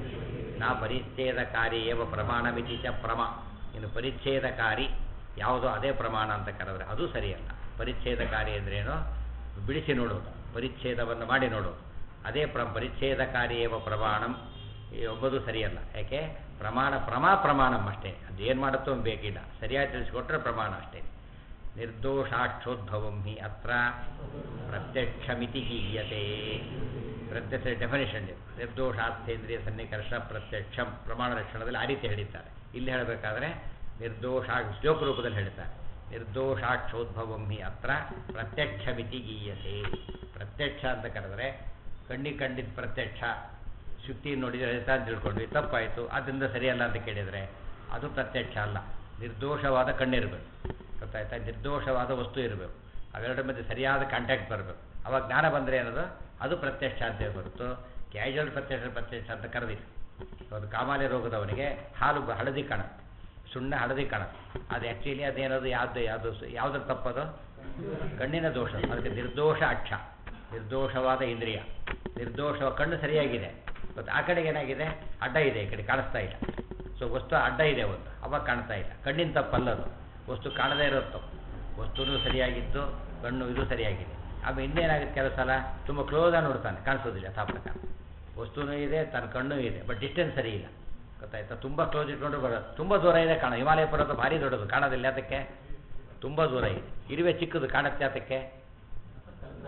ನ ಪರಿಚ್ಛೇದಕಾರಿ ಏವ ಪ್ರಮಾಣಮಿತಿ ಚ ಪ್ರಮ ಇನ್ನು ಪರಿಚ್ಛೇದಕಾರಿ ಯಾವುದೋ ಅದೇ ಪ್ರಮಾಣ ಅಂತ ಕರೆದ್ರೆ ಅದು ಸರಿಯಲ್ಲ ಪರಿಚ್ಛೇದಕಾರಿ ಅಂದ್ರೇನು ಬಿಡಿಸಿ ನೋಡೋದು ಪರಿಚ್ಛೇದವನ್ನು ಮಾಡಿ ನೋಡೋದು ಅದೇ ಪ್ರ ಪರಿಚ್ಛೇದಕಾರಿ ಏವ ಪ್ರಮಾಣಂ ಎಂಬುದು ಸರಿಯಲ್ಲ ಯಾಕೆ ಪ್ರಮಾಣ ಪ್ರಮಾ ಪ್ರಮಾಣಂ ಅಷ್ಟೇ ಅದು ಏನು ಮಾಡುತ್ತೋ ಅಂತ ಬೇಕಿಲ್ಲ ಸರಿಯಾಗಿ ತಿಳಿಸ್ಕೊಟ್ರೆ ಪ್ರಮಾಣ ಅಷ್ಟೇ ನಿರ್ದೋಷಾಕ್ಷೋದ್ಭವಂ ಹಿ ಅತ್ರ ಪ್ರತ್ಯಕ್ಷಮಿತಿ ಗೀಯತೆ ಪ್ರತ್ಯಕ್ಷ ಡೆಫಿನೇಷನ್ ಇದು ನಿರ್ದೋಷಾರ್ಥೇಂದ್ರಿಯ ಸನ್ನಿಕರ್ಷ ಪ್ರತ್ಯಕ್ಷಂ ಪ್ರಮಾಣ ಲಕ್ಷಣದಲ್ಲಿ ಆ ರೀತಿ ಹೇಳಿದ್ದಾರೆ ಇಲ್ಲಿ ಹೇಳಬೇಕಾದ್ರೆ ನಿರ್ದೋಷ ಶ್ಲೋಕ ರೂಪದಲ್ಲಿ ಹೇಳ್ತಾರೆ ನಿರ್ದೋಷಾಕ್ಷೋದ್ಭವಂ ಹಿ ಅತ್ರ ಪ್ರತ್ಯಕ್ಷಮಿತಿ ಗೀಯತೆ ಪ್ರತ್ಯಕ್ಷ ಅಂತ ಕರೆದ್ರೆ ಕಣ್ಣಿಗೆ ಕಂಡಿದ್ದ ಪ್ರತ್ಯಕ್ಷ ಶುಕ್ತಿ ನೋಡಿದರೆ ಹೇಳ್ತಾ ಅಂತ ತಿಳ್ಕೊಂಡ್ವಿ ತಪ್ಪಾಯಿತು ಅದರಿಂದ ಸರಿಯಲ್ಲ ಅಂತ ಕೇಳಿದರೆ ಅದು ಪ್ರತ್ಯಕ್ಷ ಅಲ್ಲ ನಿರ್ದೋಷವಾದ ಕಣ್ಣಿರಬೇಕು ಗೊತ್ತಾಯ್ತಾ ನಿರ್ದೋಷವಾದ ವಸ್ತು ಇರಬೇಕು ಅವೆರಡರ ಮಧ್ಯೆ ಸರಿಯಾದ ಕಾಂಟ್ಯಾಕ್ಟ್ ಬರಬೇಕು ಅವಾಗ ಜ್ಞಾನ ಬಂದರೆ ಏನದು ಅದು ಪ್ರತ್ಯಕ್ಷ ಅಂತ ಹೊರತು ಕ್ಯಾಶುವಲ್ ಪ್ರತ್ಯಕ್ಷ ಪ್ರತ್ಯಕ್ಷ ಅಂತ ಕರೆದಿಲ್ಲ ಒಂದು ಕಾಮಾಲೆ ರೋಗದವನಿಗೆ ಹಾಲು ಬ- ಹಳದಿ ಕಾಣುತ್ತೆ ಸುಣ್ಣ ಹಳದಿ ಕಾಣುತ್ತೆ ಅದು ಆ್ಯಕ್ಚುಲಿ ಅದೇನದು ಯಾವ್ದು ಯಾವುದು ಯಾವುದ್ರ ತಪ್ಪದು ಕಣ್ಣಿನ ದೋಷ ಅದಕ್ಕೆ ನಿರ್ದೋಷ ಅಕ್ಷ ನಿರ್ದೋಷವಾದ ಇಂದ್ರಿಯ ನಿರ್ದೋಷ ಕಣ್ಣು ಸರಿಯಾಗಿದೆ ಮತ್ತು ಆ ಕಡೆಗೆ ಏನಾಗಿದೆ ಅಡ್ಡ ಇದೆ ಈ ಕಡೆ ಕಾಣಿಸ್ತಾ ಇಲ್ಲ ಸೊ ವಸ್ತು ಅಡ್ಡ ಇದೆ ಒಂದು ಅವಾಗ ಕಾಣ್ತಾ ಇಲ್ಲ ಕಣ್ಣಿನ ತಪ್ಪಲ್ಲದು ವಸ್ತು ಕಾಣದೇ ಇರೋ ತಪ್ಪು ವಸ್ತುನೂ ಸರಿಯಾಗಿತ್ತು ಕಣ್ಣು ಇದು ಸರಿಯಾಗಿದೆ ಆಮೇಲೆ ಇನ್ನೇನಾಗುತ್ತೆ ಕೆಲವು ಸಲ ತುಂಬ ಕ್ಲೋಸಾಗಿ ನೋಡ್ತಾನೆ ಕಾಣಿಸೋದಿಲ್ಲ ತಾಪಕ ವಸ್ತುನೂ ಇದೆ ತನ್ನ ಕಣ್ಣು ಇದೆ ಬಟ್ ಡಿಸ್ಟೆನ್ಸ್ ಸರಿ ಇಲ್ಲ ಗೊತ್ತಾಯ್ತಾ ತುಂಬ ಕ್ಲೋಸ್ ಇಟ್ಕೊಂಡು ಬರೋದು ತುಂಬ ದೂರ ಇದೆ ಕಾಣ ಹಿಮಾಲಯ ಪರ್ವತ ಭಾರಿ ದೊಡ್ಡದು ಕಾಣೋದಿಲ್ಲ ಅದಕ್ಕೆ ತುಂಬ ದೂರ ಇದೆ ಇರುವೆ ಚಿಕ್ಕದು ಕಾಣುತ್ತೆ ಅದಕ್ಕೆ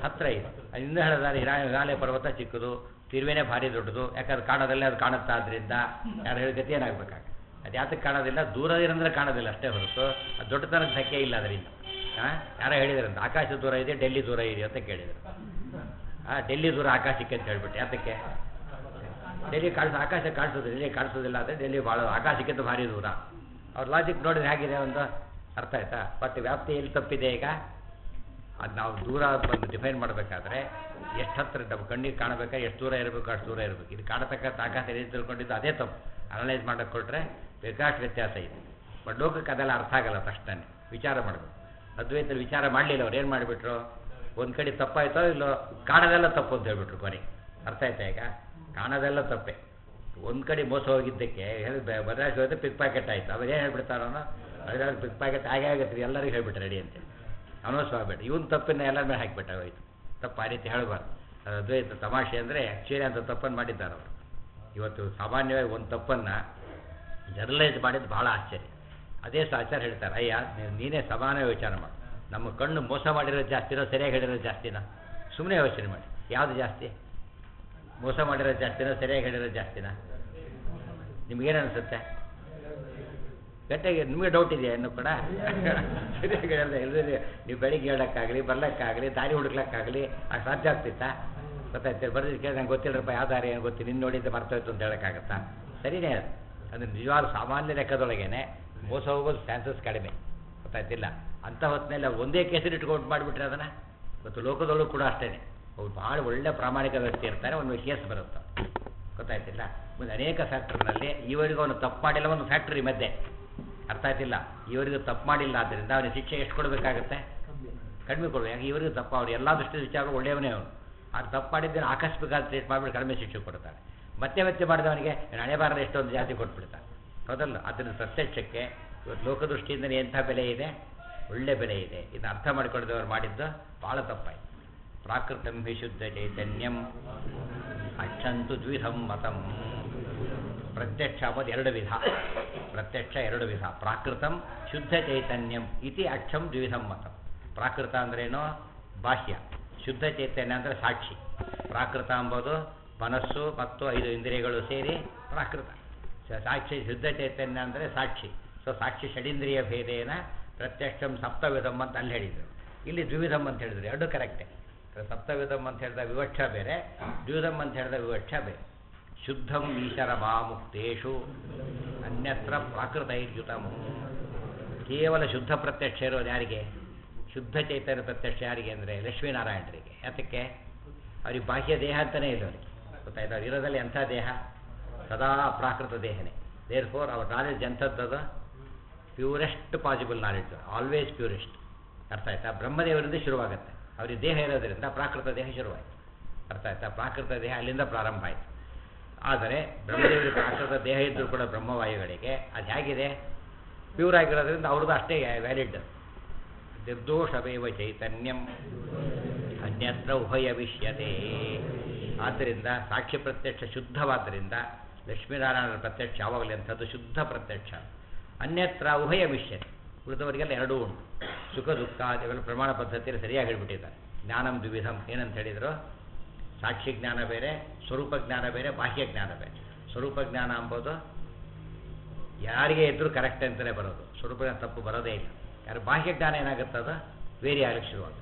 ಹತ್ರ ಇದೆ ಅದು ಹಿಂದೆ ಹೇಳಿದಾರೆ ಹಿರಾ ಹಿಮಾಲಯ ಪರ್ವತ ಚಿಕ್ಕದು ತಿರುವೇನೆ ಭಾರಿ ದೊಡ್ಡದು ಯಾಕಂದ್ರೆ ಕಾಣೋದಲ್ಲೇ ಅದು ಕಾಣುತ್ತಾ ಆದ್ರಿಂದ ಯಾರು ಹೇಳಿ ಗತಿ ಏನಾಗಬೇಕಾಗ ಅದು ಯಾತಕ್ಕೆ ಕಾಣೋದಿಲ್ಲ ದೂರ ಇರಂದ್ರೆ ಕಾಣೋದಿಲ್ಲ ಅಷ್ಟೇ ಹೊರತು ಅದು ದೊಡ್ಡತನಕ್ಕೆ ಧಕ್ಕೆ ಇಲ್ಲ ಅದರಿಂದ ಹಾಂ ಯಾರೋ ಹೇಳಿದ್ರಂತ ಆಕಾಶ ದೂರ ಇದೆ ಡೆಲ್ಲಿ ದೂರ ಇದೆ ಅಂತ ಕೇಳಿದರು ಹಾಂ ಡೆಲ್ಲಿ ದೂರ ಆಕಾಶಕ್ಕೆ ಅಂತ ಹೇಳ್ಬಿಟ್ಟು ಯಾತಕ್ಕೆ ಡೆಲ್ಲಿ ಕಾಣಿಸ್ ಆಕಾಶ ಕಾಣಿಸೋದು ಡೆಲ್ಲಿ ಕಾಣಿಸೋದಿಲ್ಲ ಅಂದರೆ ಡೆಲ್ಲಿ ಭಾಳ ಆಕಾಶಕ್ಕಿಂತ ಭಾರಿ ದೂರ ಅವ್ರ ಲಾಜಿಕ್ ನೋಡಿದ್ರೆ ಹೇಗಿದೆ ಒಂದು ಅರ್ಥ ಆಯ್ತಾ ಬಟ್ ವ್ಯಾಪ್ತಿ ಎಲ್ಲಿ ತಪ್ಪಿದೆ ಈಗ ಅದು ನಾವು ದೂರ ಬಂದು ಡಿಫೈನ್ ಮಾಡಬೇಕಾದ್ರೆ ಎಷ್ಟು ಹತ್ರ ನಮ್ಮ ಕಣ್ಣಿಗೆ ಕಾಣಬೇಕಾದ್ರೆ ಎಷ್ಟು ದೂರ ಇರಬೇಕು ಅಷ್ಟು ದೂರ ಇರಬೇಕು ಇದು ಕಾಣತಕ್ಕಂಥ ಆಕಾಶ ಎಲ್ಲಿ ತಿಳ್ಕೊಂಡಿದ್ದು ಅದೇ ತಪ್ಪು ಅನಲೈಸ್ ಮಾಡಕ್ಕೆ ಕೊಟ್ಟರೆ ಬೇಕಾಷ್ಟು ವ್ಯತ್ಯಾಸ ಇದೆ ಬಟ್ ಲೋಕಕ್ಕೆ ಅದೆಲ್ಲ ಅರ್ಥ ಆಗಲ್ಲ ತಕ್ಷಣ ವಿಚಾರ ಮಾಡಬೇಕು ಅದ್ವೈತರು ವಿಚಾರ ಮಾಡಲಿಲ್ಲ ಅವ್ರು ಏನು ಮಾಡಿಬಿಟ್ರು ಒಂದು ಕಡೆ ತಪ್ಪಾಯ್ತೋ ಇಲ್ಲೋ ಕಾಣೋದೆಲ್ಲ ತಪ್ಪು ಅಂತ ಹೇಳ್ಬಿಟ್ರು ಕೊನೆಗೆ ಅರ್ಥ ಆಯ್ತಾ ಈಗ ಕಾಣೋದೆಲ್ಲ ತಪ್ಪೆ ಒಂದು ಕಡೆ ಮೋಸ ಹೋಗಿದ್ದಕ್ಕೆ ಹೇಳಿ ಮದ್ರಾಸ್ ಹೋದ್ರೆ ಪಿಕ್ ಪ್ಯಾಕೆಟ್ ಆಯಿತು ಅವ್ರು ಏನು ಹೇಳ್ಬಿಡ್ತಾರೋ ಮದ್ರಾಸ್ ಪಿಕ್ ಪ್ಯಾಕೆಟ್ ಹಾಗೆ ಆಗುತ್ತೆ ಎಲ್ಲರಿಗೂ ಹೇಳ್ಬಿಟ್ಟು ರೆಡಿ ಅಂತೇಳಿ ಅನವಶ್ಯವಾಗಬೇಡ ಇವನ್ ತಪ್ಪನ್ನ ಎಲ್ಲರ ಮೇಲೆ ಹಾಕಿಬಿಟ್ಟ ಹೋಯ್ತು ತಪ್ಪು ಆ ರೀತಿ ಹೇಳಬಾರ್ದು ಅದು ಅದ್ವೈತ ತಮಾಷೆ ಅಂದರೆ ಆ್ಯಕ್ಚುಲಿ ಅಂತ ತಪ್ಪನ್ನು ಮಾಡಿದ್ದಾರೆ ಅವರು ಇವತ್ತು ಸಾಮಾನ್ಯವಾಗಿ ಒಂದು ತಪ್ಪನ್ನು ಜನರಲೈಸ್ ಮಾಡಿದ್ದು ಭಾಳ ಆಶ್ಚರ್ಯ ಅದೇ ಸಹ ಆಚಾರ್ಯ ಹೇಳ್ತಾರೆ ಅಯ್ಯ ನೀ- ನೀನೇ ಸಮಾನ ಯೋಚನೆ ಮಾಡು ನಮ್ಮ ಕಣ್ಣು ಮೋಸ ಮಾಡಿರೋದು ಜಾಸ್ತಿನೋ ಸರಿಯಾಗಿ ಹೇಳಿರೋದು ಜಾಸ್ತಿನೋ ಸುಮ್ಮನೆ ಯೋಚನೆ ಮಾಡಿ ಯಾವುದು ಜಾಸ್ತಿ ಮೋಸ ಮಾಡಿರೋದು ಜಾಸ್ತಿನೋ ಸರಿಯಾಗಿ ಹೇಳಿರೋದು ಜಾಸ್ತಿನಾ ನಿಮ್ಗೇನು ಅನಿಸುತ್ತೆ ಗಟ್ಟಿಗೆ ನಿಮಗೆ ಡೌಟ್ ಇದೆಯಾ ಇನ್ನೂ ಕೂಡ ಸರಿಯಾಗಿ ಹೇಳೋದು ಇಲ್ಲದೆ ನೀವು ಬೆಳಿಗ್ಗೆ ಹೇಳೋಕ್ಕಾಗಲಿ ಬರ್ಲಕ್ಕಾಗಲಿ ದಾರಿ ಹುಡುಕ್ಲಕ್ಕಾಗಲಿ ಅದು ಸಾಧ್ಯ ಆಗ್ತಿತ್ತಾ ಗೊತ್ತಾಯ್ತು ಬರ್ದಿದ್ದು ಕೇಳಿ ನಂಗೆ ಗೊತ್ತಿಲ್ಲರಪ್ಪ ಯಾವ ದಾರಿ ಏನು ಗೊತ್ತಿ ನಿನ್ನ ನೋಡಿದ್ದೆ ಮರ್ತೋಯ್ತು ಅಂತ ಹೇಳೋಕ್ಕಾಗತ್ತಾ ಸರಿನೇ ಅದು ಅದು ನಿಜವಾದ ಸಾಮಾನ್ಯ ಲೆಕ್ಕದೊಳಗೇನೆ ಮೋಸ ಹೋಗೋದು ಚಾನ್ಸಸ್ ಕಡಿಮೆ ಗೊತ್ತಾಯ್ತಿಲ್ಲ ಅಂಥ ಹೊತ್ತಿನಲ್ಲಿ ಅವ್ರು ಒಂದೇ ಕೇಸರಿ ಇಟ್ಕೊಂಡು ಮಾಡಿಬಿಟ್ರೆ ಅದನ್ನು ಮತ್ತು ಲೋಕದೊಳಗೂ ಕೂಡ ಅಷ್ಟೇ ಅವ್ರು ಭಾಳ ಒಳ್ಳೆ ಪ್ರಾಮಾಣಿಕ ವ್ಯಕ್ತಿ ಇರ್ತಾರೆ ಒಂದು ಕೇಸ್ ಬರುತ್ತೆ ಗೊತ್ತಾಯ್ತಿಲ್ಲ ಮುಂದೆ ಅನೇಕ ಫ್ಯಾಕ್ಟ್ರಿನಲ್ಲಿ ಇವರಿಗೂ ಅವನು ತಪ್ಪು ಮಾಡಿಲ್ಲ ಒಂದು ಫ್ಯಾಕ್ಟ್ರಿ ಮಧ್ಯೆ ಅರ್ಥ ಆಯ್ತಿಲ್ಲ ಇವರಿಗೂ ತಪ್ಪು ಮಾಡಿಲ್ಲ ಆದ್ದರಿಂದ ಅವನಿಗೆ ಶಿಕ್ಷೆ ಎಷ್ಟು ಕೊಡಬೇಕಾಗುತ್ತೆ ಕಡಿಮೆ ಕೊಡುವ ಯಾಕೆ ಇವರಿಗೂ ತಪ್ಪು ಅವ್ರು ಎಲ್ಲ ದೃಷ್ಟಿ ವಿಚಾರ ಒಳ್ಳೆಯವನೇ ಅವನು ಅದು ತಪ್ಪು ಮಾಡಿದ್ದೇನೆ ಆಕಸ್ಮಿಕ ಟ್ರೀಟ್ ಮಾಡಿಬಿಟ್ಟು ಕಡಿಮೆ ಶಿಕ್ಷೆ ಕೊಡ್ತಾರೆ ಮತ್ತೆ ಮತ್ತೆ ಮಾಡಿದವನಿಗೆ ಹಣೆ ಬಾರದ ಎಷ್ಟೊಂದು ಜಾಸ್ತಿ ಕೊಟ್ಬಿಡ್ತಾರೆ ಹೌದಲ್ಲ ಅದನ್ನು ಪ್ರತ್ಯಕ್ಷಕ್ಕೆ ಇವತ್ತು ಲೋಕದೃಷ್ಟಿಯಿಂದ ಎಂಥ ಬೆಲೆ ಇದೆ ಒಳ್ಳೆ ಬೆಲೆ ಇದೆ ಇದನ್ನು ಅರ್ಥ ಮಾಡಿಕೊಂಡಿದ್ದವ್ರು ಮಾಡಿದ್ದು ಭಾಳ ತಪ್ಪಾಯಿತು ಪ್ರಾಕೃತಂ ವಿಶುದ್ಧ ಚೈತನ್ಯಂ ಅಕ್ಷಂತು ದ್ವಿಧಂ ಮತಂ ಪ್ರತ್ಯಕ್ಷ ಅಂಬೋದು ಎರಡು ವಿಧ ಪ್ರತ್ಯಕ್ಷ ಎರಡು ವಿಧ ಪ್ರಾಕೃತಂ ಶುದ್ಧ ಚೈತನ್ಯಂ ಇತಿ ಅಕ್ಷಂ ದ್ವಿಧಂ ಮತಂ ಪ್ರಾಕೃತ ಅಂದ್ರೇನು ಬಾಹ್ಯ ಶುದ್ಧ ಚೈತನ್ಯ ಅಂದರೆ ಸಾಕ್ಷಿ ಪ್ರಾಕೃತ ಎಂಬುದು ಮನಸ್ಸು ಮತ್ತು ಐದು ಇಂದ್ರಿಯಗಳು ಸೇರಿ ಪ್ರಾಕೃತ ಸ- ಸಾಕ್ಷಿ ಶುದ್ಧ ಚೈತನ್ಯ ಅಂದರೆ ಸಾಕ್ಷಿ ಸೊ ಸಾಕ್ಷಿ ಷಡೀಂದ್ರಿಯ ಭೇದೇನ ಪ್ರತ್ಯಕ್ಷಂ ಸಪ್ತವಿಧಂ ಅಂತ ಅಲ್ಲಿ ಹೇಳಿದರು ಇಲ್ಲಿ ದ್ವಿವಿಧಂ ಅಂತ ಹೇಳಿದ್ರು ಎರಡು ಕರೆಕ್ಟೇ ಸಪ್ತವಿಧಂ ಅಂತ ಹೇಳಿದ ವಿವಕ್ಷ ಬೇರೆ ದ್ವಿವಿಧಂ ಅಂತ ಹೇಳಿದ ವಿವಕ್ಷ ಬೇರೆ ಶುದ್ಧಂ ಈಶರ ಮಾಮುಕ್ತೇಶು ಅನ್ಯತ್ರ ಪ್ರಾಕೃತೈರ್ಯುತಂ ಕೇವಲ ಶುದ್ಧ ಪ್ರತ್ಯಕ್ಷ ಇರೋದು ಯಾರಿಗೆ ಶುದ್ಧ ಚೈತನ್ಯ ಪ್ರತ್ಯಕ್ಷ ಯಾರಿಗೆ ಅಂದರೆ ಲಕ್ಷ್ಮೀನಾರಾಯಣರಿಗೆ ಯಾತಕ್ಕೆ ಅವ್ರಿಗೆ ಬಾಹ್ಯ ದೇಹ ಅಂತಲೇ ಇಲ್ಲ ಅವ್ರಿಗೆ ಗೊತ್ತಾಯ್ತು ಅವ್ರು ಇರೋದಲ್ಲಿ ಎಂಥ ದೇಹ ಸದಾ ಪ್ರಾಕೃತ ದೇಹನೇ ದೇರ್ ಫೋರ್ ಅವ್ರ ನಾಲೆಡ್ಜ್ ಎಂಥದ್ದದು purest possible knowledge always purest ಅರ್ಥ ಆಯ್ತಾ ಬ್ರಹ್ಮದೇವರಿಂದ ಶುರುವಾಗುತ್ತೆ ಅವ್ರಿಗೆ ದೇಹ ಇರೋದರಿಂದ ಪ್ರಾಕೃತ ದೇಹ ಶುರುವಾಯಿತು ಅರ್ಥ ಆಯ್ತಾ ಪ್ರಾಕೃತ ದೇಹ ಅಲ್ಲಿಂದ ಪ್ರಾರಂಭ ಆಯಿತು ಆದರೆ ಬ್ರಹ್ಮದೇವರಿಗೆ ಪ್ರಾಕೃತ ದೇಹ ಇದ್ದರೂ ಕೂಡ ಬ್ರಹ್ಮವಾಯುಗಳಿಗೆ ಅದು ಹೇಗಿದೆ ಪ್ಯೂರ್ ಆಗಿರೋದ್ರಿಂದ ಅವ್ರದ್ದು ಅಷ್ಟೇ ವ್ಯಾಲಿಡ್ ನಿರ್ದೋಷವೇವ ಚೈತನ್ಯಂ ಅನ್ಯತ್ರ ಉಭಯವಿಷ್ಯತೆ ಆದ್ದರಿಂದ ಸಾಕ್ಷ್ಯ ಪ್ರತ್ಯಕ್ಷ ಶುದ್ಧವಾದ್ದರಿಂದ ಲಕ್ಷ್ಮೀನಾರಾಯಣರ ಪ್ರತ್ಯಕ್ಷ ಯಾವಾಗಲೂ ಅಂಥದ್ದು ಶುದ್ಧ ಪ್ರತ್ಯಕ್ಷ ಅನ್ಯತ್ರ ಉಭಯ ವಿಷ್ಯತೆ ಉಳಿದವರಿಗೆಲ್ಲ ಎರಡೂ ಉಂಟು ಸುಖ ದುಃಖ ಅದೆಲ್ಲ ಪ್ರಮಾಣ ಪದ್ಧತಿಯಲ್ಲಿ ಸರಿಯಾಗಿ ಹೇಳ್ಬಿಟ್ಟಿದ್ದಾರೆ ಜ್ಞಾನಂ ದ್ವಿವಿಧಂ ಏನಂತ ಹೇಳಿದರು ಸಾಕ್ಷಿ ಜ್ಞಾನ ಬೇರೆ ಸ್ವರೂಪ ಜ್ಞಾನ ಬೇರೆ ಬಾಹ್ಯ ಜ್ಞಾನ ಬೇರೆ ಸ್ವರೂಪ ಜ್ಞಾನ ಅಂಬೋದು ಯಾರಿಗೆ ಇದ್ದರೂ ಕರೆಕ್ಟ್ ಅಂತಲೇ ಬರೋದು ಸ್ವರೂಪ ಜ್ಞಾನ ತಪ್ಪು ಬರೋದೇ ಇಲ್ಲ ಯಾರು ಬಾಹ್ಯ ಜ್ಞಾನ ಏನಾಗುತ್ತದ ವೇರಿ ಆಗಲಿಕ್ಕೆ ಶುರುವಾಗುತ್ತೆ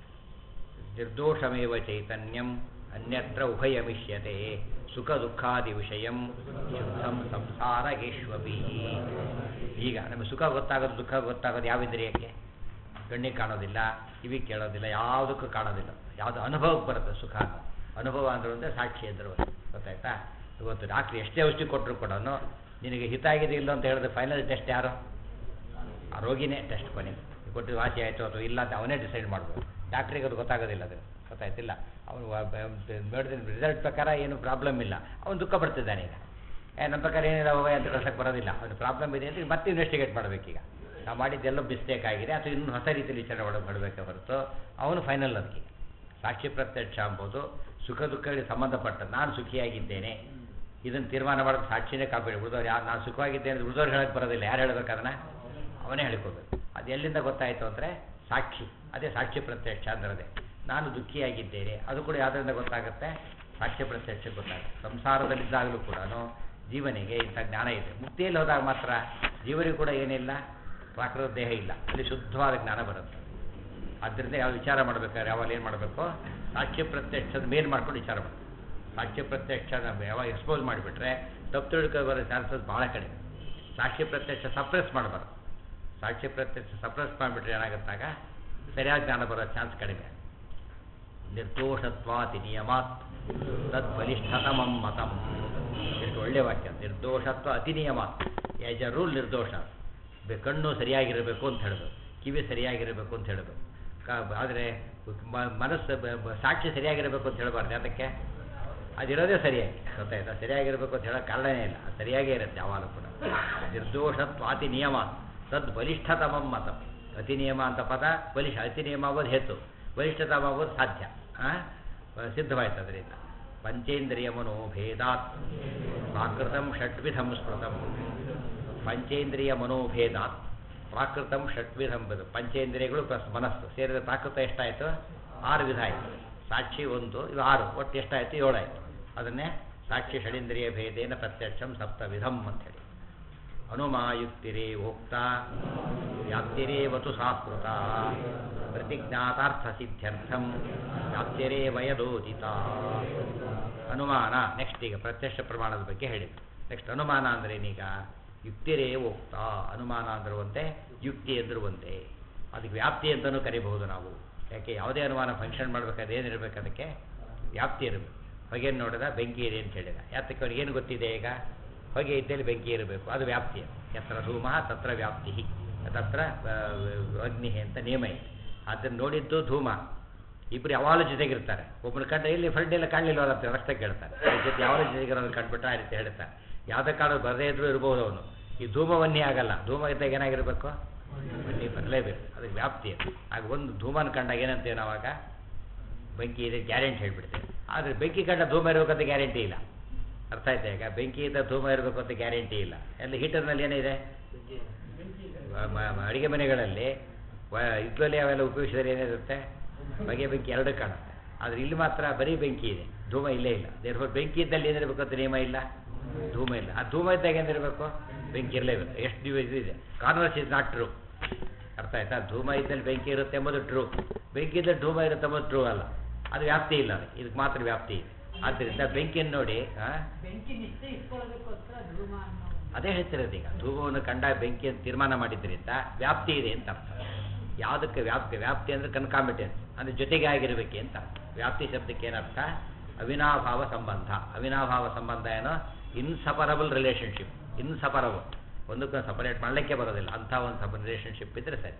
ನಿರ್ದೋಷಮೇವ ಚೈತನ್ಯಂ ಅನ್ಯತ್ರ ಉಭಯಮಿಷ್ಯತೆ ಸುಖ ದುಃಖಾದಿ ವಿಷಯಂ ಶುದ್ಧಂ ಸಂಸಾರಗೇಶ್ವಪಿ ಈಗ ನಮಗೆ ಸುಖ ಗೊತ್ತಾಗೋದು ದುಃಖ ಗೊತ್ತಾಗೋದು ಯಾವ ಇಂದ್ರಿಯಕ್ಕೆ ಕಣ್ಣಿಗೆ ಕಾಣೋದಿಲ್ಲ ಕಿವಿಗೆ ಕೇಳೋದಿಲ್ಲ ಯಾವುದಕ್ಕೂ ಕಾಣೋದಿಲ್ಲ ಯಾವುದು ಅನುಭವಕ್ಕೆ ಬರುತ್ತೆ ಸುಖ ಅನ್ನೋದು ಅನುಭವ ಅಂದ್ರೂ ಒಂದೇ ಸಾಕ್ಷಿ ಅಂದ್ರು ಒಂದೇ. ಗೊತ್ತಾಯ್ತಾ ಇವತ್ತು ಡಾಕ್ಟ್ರ್ ಎಷ್ಟೇ ಔಷಧಿ ಕೊಟ್ಟರು ಕೂಡ ನಿನಗೆ ಹಿತ ಆಗಿದೆ ಇಲ್ಲ ಅಂತ ಹೇಳಿದ್ರೆ ಫೈನಲ್ ಟೆಸ್ಟ್ ಯಾರು ಆ ರೋಗಿನೇ ಟೆಸ್ಟ್ ಕೊನೆ ಕೊಟ್ಟು ವಾಸಿ ಆಯಿತು ಅಥವಾ ಇಲ್ಲ ಅಂತ ಅವನೇ ಡಿಸೈಡ್ ಮಾಡ್ಬೋದು ಡಾಕ್ಟ್ರಿಗೆ ಅದು ಗೊತ್ತಾಗೋದಿಲ್ಲ ಅದು ಗೊತ್ತಾಯ್ತಿಲ್ಲ ಅವನು ನೋಡಿದ ರಿಸಲ್ಟ್ ಪ್ರಕಾರ ಏನು ಪ್ರಾಬ್ಲಮ್ ಇಲ್ಲ ಅವನು ದುಃಖ ಪಡ್ತಿದ್ದಾನೆ ಈಗ ಏ ನಮ್ಮ ಪ್ರಕಾರ ಏನಿಲ್ಲ ಹೋಗ ಅಂತ ಕಳ್ಸಕ್ಕೆ ಬರೋದಿಲ್ಲ ಅವನು ಪ್ರಾಬ್ಲಮ್ ಇದೆ ಅಂತ ಮತ್ತೆ ಇನ್ವೆಸ್ಟಿಗೇಟ್ ಮಾಡಬೇಕೀಗ ನಾವು ಮಾಡಿದ್ದೆಲ್ಲ ಮಿಸ್ಟೇಕ್ ಆಗಿದೆ ಅಥವಾ ಇನ್ನೂ ಹೊಸ ರೀತಿಯಲ್ಲಿ ವಿಚಾರ ಒಳಗೆ ಮಾಡಬೇಕೆ ಹೊರತು ಅವನು ಫೈನಲ್ ಅದಕ್ಕೆ ಸಾಕ್ಷಿ ಪ್ರತ್ಯಕ್ಷ ಅಂಬೋದು ಸುಖ ದುಃಖಗಳಿಗೆ ಸಂಬಂಧಪಟ್ಟದ್ದು ನಾನು ಸುಖಿಯಾಗಿದ್ದೇನೆ ಇದನ್ನು ತೀರ್ಮಾನ ಮಾಡೋದು ಸಾಕ್ಷಿನೇ ಕಾಪಿಡಿ ಉಳಿದವ್ರು ಯಾರು ನಾನು ಸುಖವಾಗಿದ್ದೇನೆ ಉಳಿದವ್ರು ಹೇಳಕ್ಕೆ ಬರೋದಿಲ್ಲ ಯಾರು ಹೇಳ್ಬೇಕು ಅದನ್ನ ಅವನೇ ಹೇಳ್ಕೋಬೇಕು ಅದು ಎಲ್ಲಿಂದ ಗೊತ್ತಾಯಿತು ಅಂದರೆ ಸಾಕ್ಷಿ ಅದೇ ಸಾಕ್ಷಿ ಪ್ರತ್ಯಕ್ಷ ಅಂದ್ರದೆ ನಾನು ದುಃಖಿಯಾಗಿದ್ದೇನೆ ಅದು ಕೂಡ ಯಾವುದರಿಂದ ಗೊತ್ತಾಗುತ್ತೆ ಸಾಕ್ಷ್ಯ ಪ್ರತ್ಯಕ್ಷ ಗೊತ್ತಾಗುತ್ತೆ ಸಂಸಾರದಲ್ಲಿದ್ದಾಗಲೂ ಕೂಡ ಜೀವನಿಗೆ ಇಂಥ ಜ್ಞಾನ ಇದೆ ಮುಕ್ತಿಯಲ್ಲಿ ಹೋದಾಗ ಮಾತ್ರ ಜೀವನಿಗೆ ಕೂಡ ಏನಿಲ್ಲ ಪ್ರಾಕೃತ ದೇಹ ಇಲ್ಲ ಅಲ್ಲಿ ಶುದ್ಧವಾದ ಜ್ಞಾನ ಬರುತ್ತೆ ಆದ್ದರಿಂದ ಯಾವ ವಿಚಾರ ಮಾಡಬೇಕಾದ್ರೆ ಯಾವಾಗ ಏನು ಮಾಡಬೇಕು ಸಾಕ್ಷ್ಯ ಪ್ರತ್ಯಕ್ಷದ ಮೇಲೆ ಮಾಡ್ಕೊಂಡು ವಿಚಾರ ಮಾಡಬೇಕು ಸಾಕ್ಷ್ಯ ಪ್ರತ್ಯಕ್ಷ ಯಾವಾಗ ಎಕ್ಸ್ಪೋಸ್ ಮಾಡಿಬಿಟ್ರೆ ತಪ್ಪು ತಿಳ್ಕೊ ಬರೋ ಚಾನ್ಸಸ್ ಭಾಳ ಕಡಿಮೆ ಸಾಕ್ಷ್ಯ ಪ್ರತ್ಯಕ್ಷ ಸಪ್ರೆಸ್ ಮಾಡಬಾರ್ದು ಸಾಕ್ಷ್ಯ ಪ್ರತ್ಯಕ್ಷ ಸಪ್ರೆಸ್ ಮಾಡಿಬಿಟ್ರೆ ಏನಾಗುತ್ತಾಗ ಸರಿಯಾದ ಜ್ಞಾನ ಬರೋ ಚಾನ್ಸ್ ಕಡಿಮೆ ನಿರ್ದೋಷತ್ವಾತಿ ನಿಯಮಾತ್ ತದ್ ಬಲಿಷ್ಠತಮಂ ಮತಂ ಎಷ್ಟು ಒಳ್ಳೆ ವಾಕ್ಯ ನಿರ್ದೋಷತ್ವ ಅತಿ ನಿಯಮಾತ್ ಆ್ಯಸ್ ಎ ರೂಲ್ ನಿರ್ದೋಷ ಬೆ- ಕಣ್ಣು ಸರಿಯಾಗಿರಬೇಕು ಅಂತ ಹೇಳಬೇಕು ಕಿವಿ ಸರಿಯಾಗಿರಬೇಕು ಅಂತ ಹೇಳಬೇಕು ಆದರೆ ಮನಸ್ಸು ಬ- ಬ- ಸಾಕ್ಷಿ ಸರಿಯಾಗಿರಬೇಕು ಅಂತ ಹೇಳಬಾರ್ದು ಯಾತಕ್ಕೆ ಅದಿರೋದೇ ಸರಿಯಾಗಿ ಗೊತ್ತಾಯ್ತಾ ಸರಿಯಾಗಿರಬೇಕು ಅಂತ ಹೇಳೋ ಕಾರಣನೇ ಇಲ್ಲ ಅದು ಸರಿಯಾಗೇ ಇರುತ್ತೆ ಯಾವಾಗಲೂ ಕೂಡ ನಿರ್ದೋಷತ್ವಾತಿ ನಿಯಮ ತದ್ ಬಲಿಷ್ಠತಮಂ ಮತಂ ಅತಿ ನಿಯಮ ಅಂತ ಪದ ಬಲಿಷ್ಠ ಅತಿ ನಿಯಮ ಆಗೋದು ಹೇತು ಬಲಿಷ್ಠತಮ ಆಗೋದು ಸಾಧ್ಯ ಆ? ಸಿದ್ಧವಾಯ್ತು ಅದರಿಂದ ಪಂಚೇಂದ್ರಿಯ ಮನೋಭೇದಾತ್ ಪ್ರಾಕೃತಂ ಷಡ್ವಿಧಂ ಸ್ಮೃತಂ ಪಂಚೇಂದ್ರಿಯ ಮನೋಭೇದಾತ್ ಪ್ರಾಕೃತಂ ಷಡ್ವಿಧಂ ಬದು ಪಂಚೇಂದ್ರಿಯಗಳು ಪ್ಲಸ್ ಮನಸ್ಸು ಸೇರಿದ ಪ್ರಾಕೃತ ಎಷ್ಟಾಯಿತು ಆರು ವಿಧ ಆಯಿತು ಸಾಕ್ಷಿ ಒಂದು ಇದು ಆರು ಒಟ್ಟು ಎಷ್ಟಾಯಿತು ಏಳಾಯಿತು ಅದನ್ನೇ ಸಾಕ್ಷಿ ಷಡೇಂದ್ರಿಯ ಭೇದೇನ ಪ್ರತ್ಯಕ್ಷಂ ಸಪ್ತವಿಧಂ ಅಂತೇಳಿ ಅನುಮಾಯುಕ್ತಿರೇ ಉಕ್ತ ವ್ಯಾಪ್ತಿರೇವತು ಸಾಸ್ಕೃತ ಪ್ರತಿಜ್ಞಾತಾರ್ಥ ಸಿದ್ಧ್ಯರ್ಥಂ ವ್ಯಾಪ್ತಿರೇ ವಯದೋದಿತ ಅನುಮಾನ ನೆಕ್ಸ್ಟ್ ಈಗ ಪ್ರತ್ಯಕ್ಷ ಪ್ರಮಾಣದ ಬಗ್ಗೆ ಹೇಳಿದ್ದು ನೆಕ್ಸ್ಟ್ ಅನುಮಾನ ಅಂದ್ರೆ ಏನೀಗ ಯುಕ್ತಿರೇ ಉಕ್ತ ಅನುಮಾನ ಅಂದಿರುವಂತೆ ಯುಕ್ತಿ ಎಂದಿರುವಂತೆ ಅದಕ್ಕೆ ವ್ಯಾಪ್ತಿ ಅಂತಲೂ ಕರಿಬಹುದು ನಾವು ಯಾಕೆ ಯಾವುದೇ ಅನುಮಾನ ಫಂಕ್ಷನ್ ಮಾಡಬೇಕಾದ್ರೆ ಏನಿರಬೇಕು ಅದಕ್ಕೆ ವ್ಯಾಪ್ತಿ ಇರಬೇಕು ಹೊಗೆ ನೋಡಿದ ಬೆಂಕಿ ಇದೆ ಅಂತ ಹೇಳಿದ ಯಾತಕ್ಕೆ ಅವ್ರಿಗೆ ಏನು ಗೊತ್ತಿದೆ ಈಗ ಹೊಗೆ ಇದ್ದಲ್ಲಿ ಬೆಂಕಿ ಇರಬೇಕು ಅದು ವ್ಯಾಪ್ತಿ ಯತ್ರ ಧೂಮ ತತ್ರ ವ್ಯಾಪ್ತಿ ತತ್ರ ಆ, ಅಗ್ನಿ ಅಂತ ನಿಯಮ ಇದೆ ಅದನ್ನು ನೋಡಿದ್ದು ಧೂಮ ಇಬ್ಬರು ಯಾವಾಗಲೂ ಜೊತೆಗಿರ್ತಾರೆ ಒಬ್ಬನ ಕಂಡ ಇಲ್ಲಿ ಫ್ರೆಂಡ್ ಎಲ್ಲ ಕಾಣಲಿಲ್ಲ ಅಂತ ರಕ್ತ ಕೇಳ್ತಾರೆ ಅವ್ರ ಜೊತೆ ಯಾವಾಗಲೂ ಜೊತೆಗಿರೋದು ಕಂಡುಬಿಟ್ರೆ ಆ ರೀತಿ ಹೇಳ್ತಾರೆ ಯಾವುದೇ ಕಾರಣ ಬರದೇ ಇದ್ರೂ ಇರ್ಬೋದು ಅವನು ಈ ಧೂಮವನ್ನಿ ಆಗಲ್ಲ ಧೂಮ ಇದ್ದಾಗ ಏನಾಗಿರಬೇಕು ಬನ್ನಿ ಬರಲೇಬೇಕು ಅದಕ್ಕೆ ವ್ಯಾಪ್ತಿ ಅದು ಆಗ ಒಂದು ಧೂಮನ ಕಂಡಾಗ ಏನಂತೇವೆ ನಾವಾಗ ಬೆಂಕಿ ಇದೆ ಗ್ಯಾರಂಟಿ ಹೇಳ್ಬಿಡ್ತೇವೆ ಆದರೆ ಬೆಂಕಿ ಕಂಡ ಧೂಮ ಇರಬೇಕಂತ ಗ್ಯಾರಂಟಿ ಇಲ್ಲ ಅರ್ಥ ಆಯ್ತಾ ಈಗ ಬೆಂಕಿ ಇದ್ದ ಧೂಮ ಇರಬೇಕು ಅಂತ ಗ್ಯಾರಂಟಿ ಇಲ್ಲ ಎಲ್ಲ ಹೀಟರ್ನಲ್ಲಿ ಏನಿದೆ ಮ- ಮ- ಅಡಿಗೆ ಮನೆಗಳಲ್ಲಿ ವ- ಇದ್ರಲ್ಲಿ ಅವೆಲ್ಲ ಉಪಯೋಗಿಸಿದ್ರೆ ಏನಿರುತ್ತೆ ಬಗೆ ಬೆಂಕಿ ಎರಡು ಕಾಣುತ್ತೆ ಆದರೆ ಇಲ್ಲಿ ಮಾತ್ರ ಬರೀ ಬೆಂಕಿ ಇದೆ ಧೂಮ ಇಲ್ಲೇ ಇಲ್ಲ ದೇರ್ಫೋರ್ ಬೆಂಕಿ ಇದ್ದಲ್ಲಿ ಏನಿರಬೇಕು ಅಂತ ನಿಯಮ ಇಲ್ಲ ಧೂಮ ಇಲ್ಲ ಆ ಧೂಮ ಇದ್ದಾಗ ಏನಿರಬೇಕು ಬೆಂಕಿ ಇರಲೇಬೇಕು ಎಷ್ಟು ದಿವಸ ಇದೆ ಕಾನ್ವರ್ಸ್ ಇಸ್ ನಾಟ್ ಟ್ರೂ ಅರ್ಥ ಆಯ್ತಾ ಧೂಮ ಇದ್ದಲ್ಲಿ ಬೆಂಕಿ ಇರುತ್ತೆ ಎಂಬುದು ಟ್ರೂ ಬೆಂಕಿ ಇದ್ದಲ್ಲಿ ಧೂಮ ಇರುತ್ತೆ ಎಂಬುದು ಟ್ರೂ ಅಲ್ಲ ಅದು ವ್ಯಾಪ್ತಿ ಇಲ್ಲ ಅದು. ಇದಕ್ಕೆ ಮಾತ್ರ ವ್ಯಾಪ್ತಿ ಇದೆ ಆದ್ದರಿಂದ ಬೆಂಕಿಯನ್ನು ನೋಡಿ ಆ, ಬೆಂಕಿ ನಿಶ್ಚಯಿಸ್ಕೊಳ್ಳೋದಕ್ಕೋಸ್ಕರ ಧೂಮ ಅನ್ನೋ ಅದೇ ಹೇಳ್ತಿರೋದು ಈಗ ಧೂಮವನ್ನು ಕಂಡ ಬೆಂಕಿ ಅಂತ ತೀರ್ಮಾನ ಮಾಡಿದ್ರಿಂದ ವ್ಯಾಪ್ತಿ ಇದೆ ಅಂತ ಅರ್ಥ ಯಾವುದಕ್ಕೆ ವ್ಯಾಪ್ತಿ ವ್ಯಾಪ್ತಿ ಅಂದರೆ ಕನ್ಕಾಮಿಟೆನ್ಸ್ ಅಂದರೆ ಜೊತೆಗೆ ಆಗಿರಬೇಕು ಅಂತ ಅರ್ಥ. ವ್ಯಾಪ್ತಿ ಶಬ್ದಕ್ಕೆ ಏನರ್ಥ ಅವಿನಾಭಾವ ಸಂಬಂಧ ಅವಿನಾಭಾವ ಸಂಬಂಧ ಏನೋ ಇನ್ಸಪರಬಲ್ ರಿಲೇಷನ್ಶಿಪ್ ಇನ್ಸಪರಬಲ್ ಒಂದಕ್ಕೊಂದು ಸಪರೇಟ್ ಮಾಡಲಿಕ್ಕೆ ಬರೋದಿಲ್ಲ ಅಂಥ ಒಂದು ಸಪ ರಿಲೇಷನ್ಶಿಪ್ ಇದ್ದರೆ ಸರಿ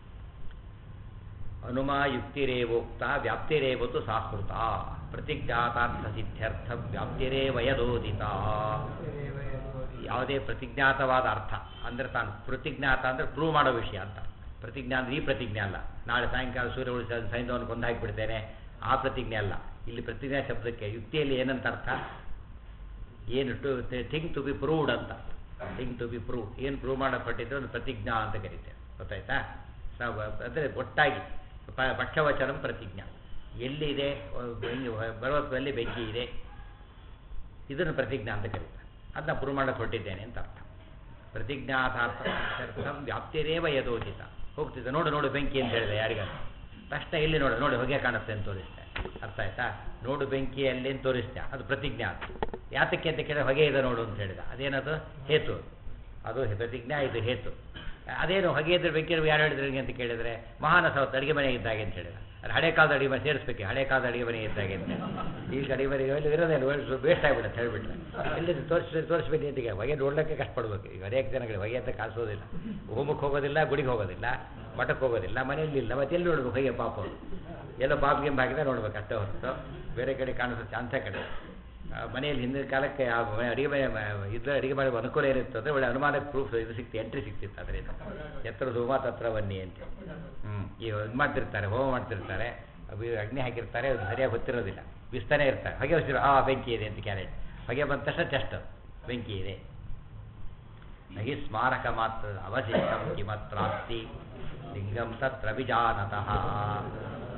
ಅನುಮಾ ಯುಕ್ತಿರೇವೋಕ್ತ ವ್ಯಾಪ್ತಿರೇವತು ಸಾಸ್ಕೃತ ಪ್ರತಿಜ್ಞಾತಾರ್ಥ ಸಿದ್ಧ್ಯರ್ಥ ವ್ಯಾಪ್ತಿರೇವ ಯದೋದಿತ ಯಾವುದೇ ಪ್ರತಿಜ್ಞಾತವಾದ ಅರ್ಥ ಅಂದರೆ ತಾನು ಪ್ರತಿಜ್ಞಾತ ಅಂದರೆ ಪ್ರೂವ್ ಮಾಡೋ ವಿಷಯ ಅಂತ ಪ್ರತಿಜ್ಞಾ ಅಂದರೆ ಈ ಪ್ರತಿಜ್ಞೆ ಅಲ್ಲ ನಾಳೆ ಸಾಯಂಕಾಲ ಸೂರ್ಯ ಉಳಿಸ ಸೈನ್ಯವನ್ನು ಕೊಂದು ಹಾಕಿಬಿಡ್ತೇನೆ ಆ ಪ್ರತಿಜ್ಞೆ ಅಲ್ಲ ಇಲ್ಲಿ ಪ್ರತಿಜ್ಞಾ ಶಬ್ದಕ್ಕೆ ಯುಕ್ತಿಯಲ್ಲಿ ಏನಂತ ಅರ್ಥ ಏನು to thing to be proved ಅಂತ ಥಿಂಗ್ ಟು ಬಿ ಪ್ರೂವ್ ಏನು ಪ್ರೂವ್ ಮಾಡಲ್ಪಟ್ಟಿದ್ದು ಒಂದು ಪ್ರತಿಜ್ಞಾ ಅಂತ ಕರೀತೇವೆ ಗೊತ್ತಾಯ್ತಾ ಅಂದರೆ ಒಟ್ಟಾಗಿ ಪ- ಪಕ್ಷವಚನಂ ಪ್ರತಿಜ್ಞಾ ಎಲ್ಲಿದೆ ಬರುವತ್ವದಲ್ಲಿ ಬೆಂಕಿ ಇದೆ ಇದನ್ನು ಪ್ರತಿಜ್ಞಾ ಅಂತ ಕರೀತಾರೆ ಅದನ್ನ ಪ್ರೂವ್ ಮಾಡಕ್ಕೆ ಹೊರಟಿದ್ದೇನೆ ಅಂತ ಅರ್ಥ ಪ್ರತಿಜ್ಞಾತಾರ್ಥಂ ವ್ಯಾಪ್ತಿರೇವ ಯದೋಚಿತ ಹೋಗ್ತಿದ್ದೆ ನೋಡು ನೋಡು ಬೆಂಕಿ ಅಂತ ಹೇಳಿದೆ ಯಾರಿಗಾದ್ರು ತಕ್ಷಣ ಎಲ್ಲಿ ನೋಡು ನೋಡಿ ಹೊಗೆ ಕಾಣುತ್ತೆ ಅಂತ ತೋರಿಸ್ತೆ ಅರ್ಥ ಆಯ್ತಾ ನೋಡು ಬೆಂಕಿಯಲ್ಲಿ ಅಂತ ತೋರಿಸ್ತೆ ಅದು ಪ್ರತಿಜ್ಞಾ ಅಂತ ಯಾತಕ್ಕೆ ಅಂತ ಕೇಳಿದ್ರೆ ಹೊಗೆ ಇದೆ ನೋಡು ಅಂತ ಹೇಳಿದ ಅದೇನದು ಹೇತು ಅದು ಪ್ರತಿಜ್ಞಾ ಇದು ಹೇತು ಅದೇನು ಹೊಗೆ ಇದ್ರೆ ಬೆಂಕಿ ಇದ್ರೆ ಯಾರು ಹೇಳಿದ್ರು ನಿಂಗೆ ಅಂತ ಕೇಳಿದ್ರೆ ಮಹಾನ ಸೌತ್ ಅಡಿಗೆ ಮನೆ ಇದ್ದಾಗೆ ಅಂತ ಹೇಳಿದ ಅದು ಹಳೆ ಕಾಲದ ಅಡಿಗೆ ಮನೆ ಸೇರಿಸ್ಬೇಕು ಹಳೆ ಕಾಲದ ಅಡಿಗೆ ಮನೆ ಇದ್ದಾಗೆ ಅಂತ ಈಗ ಅಡಿಗೆ ಮನೆ ಎಲ್ಲಿ ಇರೋದೇ ಇಲ್ಲ ವೇಸ್ಟ್ ಆಗಿಬಿಡುತ್ತೆ ಹೇಳ್ಬಿಟ್ರೆ ಎಲ್ಲಿ ತೋರಿಸಿ ತೋರಿಸ್ಬೇಕು ಅಂತ ಈಗ ಹೊಗೆ ನೋಡ್ಲಿಕ್ಕೆ ಕಷ್ಟಪಡ್ಬೇಕು ಈಗ ಅನೇಕ ಜನಗಳು ಹೊಗೆ ಅಂತ ಕಾಣಿಸೋದಿಲ್ಲ ಹೋಮಕ್ಕೆ ಹೋಗೋದಿಲ್ಲ ಗುಡಿಗೆ ಹೋಗೋದಿಲ್ಲ ಮಠಕ್ಕೆ ಹೋಗೋದಿಲ್ಲ ಮನೆಯಲ್ಲಿ ಇಲ್ಲ ಮತ್ತೆ ಎಲ್ಲಿ ನೋಡ್ಬೇಕು ಹೊಗೆ ಪಾಪ ಅವ್ರು. ಎಲ್ಲೋ ಬಾಬ್ ಗಿಂಬ್ ಹಾಕಿದ್ರೆ ನೋಡ್ಬೇಕು ಅಷ್ಟೇ ಹೊರತು ಬೇರೆ ಕಡೆ ಕಾಣಿಸೋ ಚಾನ್ಸೇ ಕಡಿಮೆ ಆ, ಮನೆಯಲ್ಲಿ ಹಿಂದಿನ ಕಾಲಕ್ಕೆ ಆ ಮ- ಅಡಿಗೆ ಮನೆ ಮ- ಇದ್ರೆ ಅಡಿಗೆ ಮಾಡೋ ಅನುಕೂಲ ಏನಿತ್ತು ಅಂದರೆ ಒಳ್ಳೆ ಅನುಮಾನಕ್ಕೆ ಪ್ರೂಫ್ ಇದು ಸಿಕ್ತು ಎಂಟ್ರಿ ಸಿಕ್ತಿತ್ತು ಅದರಿಂದ ಎತ್ತರ ಧೂಮ ತತ್ರ ಬನ್ನಿ ಅಂತ ಹ್ಞೂ ಈ ಇದು ಮಾಡ್ತಿರ್ತಾರೆ ಹೋಮ ಮಾಡ್ತಿರ್ತಾರೆ ಅವು ಅಗ್ನಿ ಹಾಕಿರ್ತಾರೆ ಅದು ಸರಿಯಾಗಿ ಗೊತ್ತಿರೋದಿಲ್ಲ ಬಿಸ್ತಾನೆ ಇರ್ತಾರೆ ಹೊಗೆ ಹೊಸಿರು ಆ ಬೆಂಕಿ ಇದೆ ಅಂತ ಕ್ಯಾರೆಟ್ ಹೊಗೆ ಬಂದ ತಕ್ಷಣ ಟೆಸ್ಟ್ ಬೆಂಕಿ ಇದೆ ನಹಿ ಸ್ಮಾರಕ ಮಾತ್ರ ಅವಶಿಷ್ಟಂ ಕಿಮತ್ರಾಸ್ತಿ ಲಿಂಗಂ ತತ್ರ ವಿಜಾನತಃ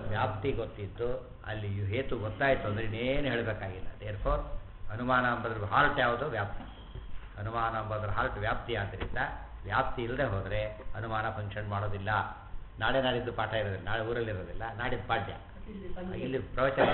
ವ್ಯಾಪ್ತಿ ಗೊತ್ತಿತ್ತು ಅಲ್ಲಿ ಹೇತು ಗೊತ್ತಾಯಿತು ಅಂದರೆ ಇನ್ನೇನು ಹೇಳಬೇಕಾಗಿಲ್ಲ ದೇರ್ಫೋರ್ ಅನುಮಾನ ಎಂಬುದ್ರ ಹಾರ್ಟ್ ಯಾವುದು ವ್ಯಾಪ್ತಿ ಅನುಮಾನ ಎಂಬುದ್ರ ಹಾರ್ಟ್ ವ್ಯಾಪ್ತಿ ಆದ್ದರಿಂದ ವ್ಯಾಪ್ತಿ ಇಲ್ಲದೆ ಹೋದರೆ ಅನುಮಾನ ಫಂಕ್ಷನ್ ಮಾಡೋದಿಲ್ಲ ನಾಳೆ ನಾಡಿದ್ದು ಪಾಠ ಇರೋದಿಲ್ಲ ನಾಳೆ ಊರಲ್ಲಿ ಇರೋದಿಲ್ಲ ನಾಡಿದ್ದು ಪಾಠ್ಯ ಇಲ್ಲಿ ಪ್ರವಚನ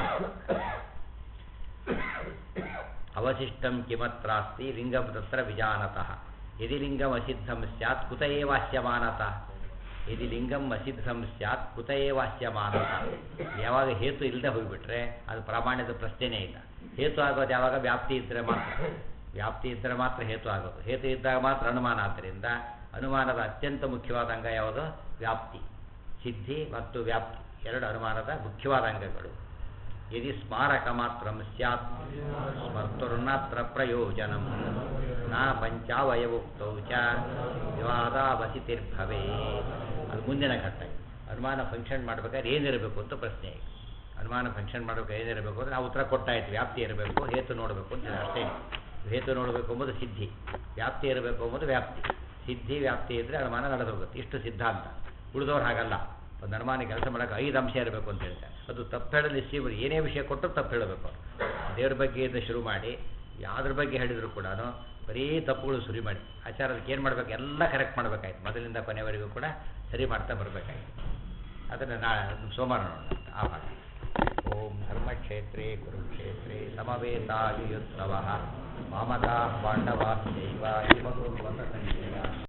ಅವಶಿಷ್ಟಂ ಕಿಮತ್ರಾಸ್ತಿ ಲಿಂಗಂ ತತ್ರ ವಿಜಾನತಃ ಯದಿ ಲಿಂಗಂ ಅಸಿದ್ಧಂ ಸ್ಯಾತ್ ಕುತ ಏವಾಸ್ಯಮಾನತಃ ಯದಿ ಲಿಂಗಂ ಅಸಿದ್ಧಂ ಸ್ಯಾತ್ ಕುತ ಏವಾಸ್ಯಮಾನತಃ ಯಾವಾಗ ಹೇತು ಇಲ್ಲದೆ ಹೋಗಿಬಿಟ್ರೆ ಅದು ಪ್ರಾಮಾಣ್ಯದ ಪ್ರಶ್ನೆನೇ ಇಲ್ಲ ಹೇತು ಆಗೋದು ಯಾವಾಗ ವ್ಯಾಪ್ತಿ ಇದ್ದರೆ ಮಾತ್ರ ವ್ಯಾಪ್ತಿ ಇದ್ದರೆ ಮಾತ್ರ ಹೇತು ಆಗೋದು ಹೇತು ಇದ್ದಾಗ ಮಾತ್ರ ಅನುಮಾನ ಆದ್ದರಿಂದ ಅನುಮಾನದ ಅತ್ಯಂತ ಮುಖ್ಯವಾದ ಅಂಗ ಯಾವುದು ವ್ಯಾಪ್ತಿ ಸಿದ್ಧಿ ಮತ್ತು ವ್ಯಾಪ್ತಿ ಎರಡು ಅನುಮಾನದ ಮುಖ್ಯವಾದ ಅಂಗಗಳು ಯದಿ ಸ್ಮಾರಕ ಮಾತ್ರ ಸ್ಯಾತ್ ಸ್ಮರ್ತುರ್ನಾತ್ರ ಪ್ರಯೋಜನಂ ನ ಪಂಚಾವಯವುಕ್ತೌ ಚ ವಿವಾದಾವಸಿತಿರ್ಭವೇ ಅದು ಮುಂದಿನ ಘಟ್ಟ ಅನುಮಾನ ಫಂಕ್ಷನ್ ಮಾಡ್ಬೇಕಾದ್ರೆ ಏನಿರಬೇಕು ಅಂತ ಪ್ರಶ್ನೆ ಈಗ ಅನುಮಾನ ಫಂಕ್ಷನ್ ಮಾಡಬೇಕು ಏನಿರಬೇಕು ಅಂದರೆ ನಾವು ಉತ್ತರ ಕೊಟ್ಟಾಯ್ತು ವ್ಯಾಪ್ತಿ ಇರಬೇಕು ಹೇತು ನೋಡಬೇಕು ಅಂತ ಅಷ್ಟೇ ಹೇತು ನೋಡಬೇಕು ಎಂಬುದು ಸಿದ್ಧಿ ವ್ಯಾಪ್ತಿ ಇರಬೇಕು ಎಂಬುದು ವ್ಯಾಪ್ತಿ ಸಿದ್ಧಿ ವ್ಯಾಪ್ತಿ ಇದ್ದರೆ ಅನುಮಾನ ನಡೆದು ಹೋಗುತ್ತೆ ಇಷ್ಟು ಸಿದ್ಧಾಂತ ಉಳಿದವ್ರು ಹಾಗಲ್ಲ ಒಂದು ಅನುಮಾನ ಕೆಲಸ ಮಾಡೋಕೆ ಐದು ಅಂಶ ಇರಬೇಕು ಅಂತ ಹೇಳ್ತಾರೆ ಅದು ತಪ್ಪು ಹೇಳಲಿ ಶಿವರು ಏನೇ ವಿಷಯ ಕೊಟ್ಟರು ತಪ್ಪು ಹೇಳಬೇಕು ದೇವ್ರ ಬಗ್ಗೆ ಇಂದ ಶುರು ಮಾಡಿ ಯಾವ್ದ್ರ ಬಗ್ಗೆ ಹೇಳಿದ್ರು ಕೂಡ ಬರೀ ತಪ್ಪುಗಳು ಶುರು ಮಾಡಿ ಆಚಾರದಕ್ಕೆ ಏನು ಮಾಡ್ಬೇಕು ಎಲ್ಲ ಕರೆಕ್ಟ್ ಮಾಡಬೇಕಾಯ್ತು ಮೊದಲಿಂದ ಕೊನೆವರೆಗೂ ಕೂಡ ಸರಿ ಮಾಡ್ತಾ ಬರಬೇಕಾಯ್ತು ಅದನ್ನು ನಾ ಸೋಮವಾರ ನೋಡೋಣ ಆ ಭಾಗ ಓಂ ಧರ್ಮಕ್ಷೇತ್ರೇ ಕುರುಕ್ಷೇತ್ರೇ ಸಮವೇತಾಯುತ್ಸವ ಮಾಮಕಾ ಪಾಂಡವಾಶ್ಚೈವ ಹಿಮಗುರುವತ ಸಂಜಯ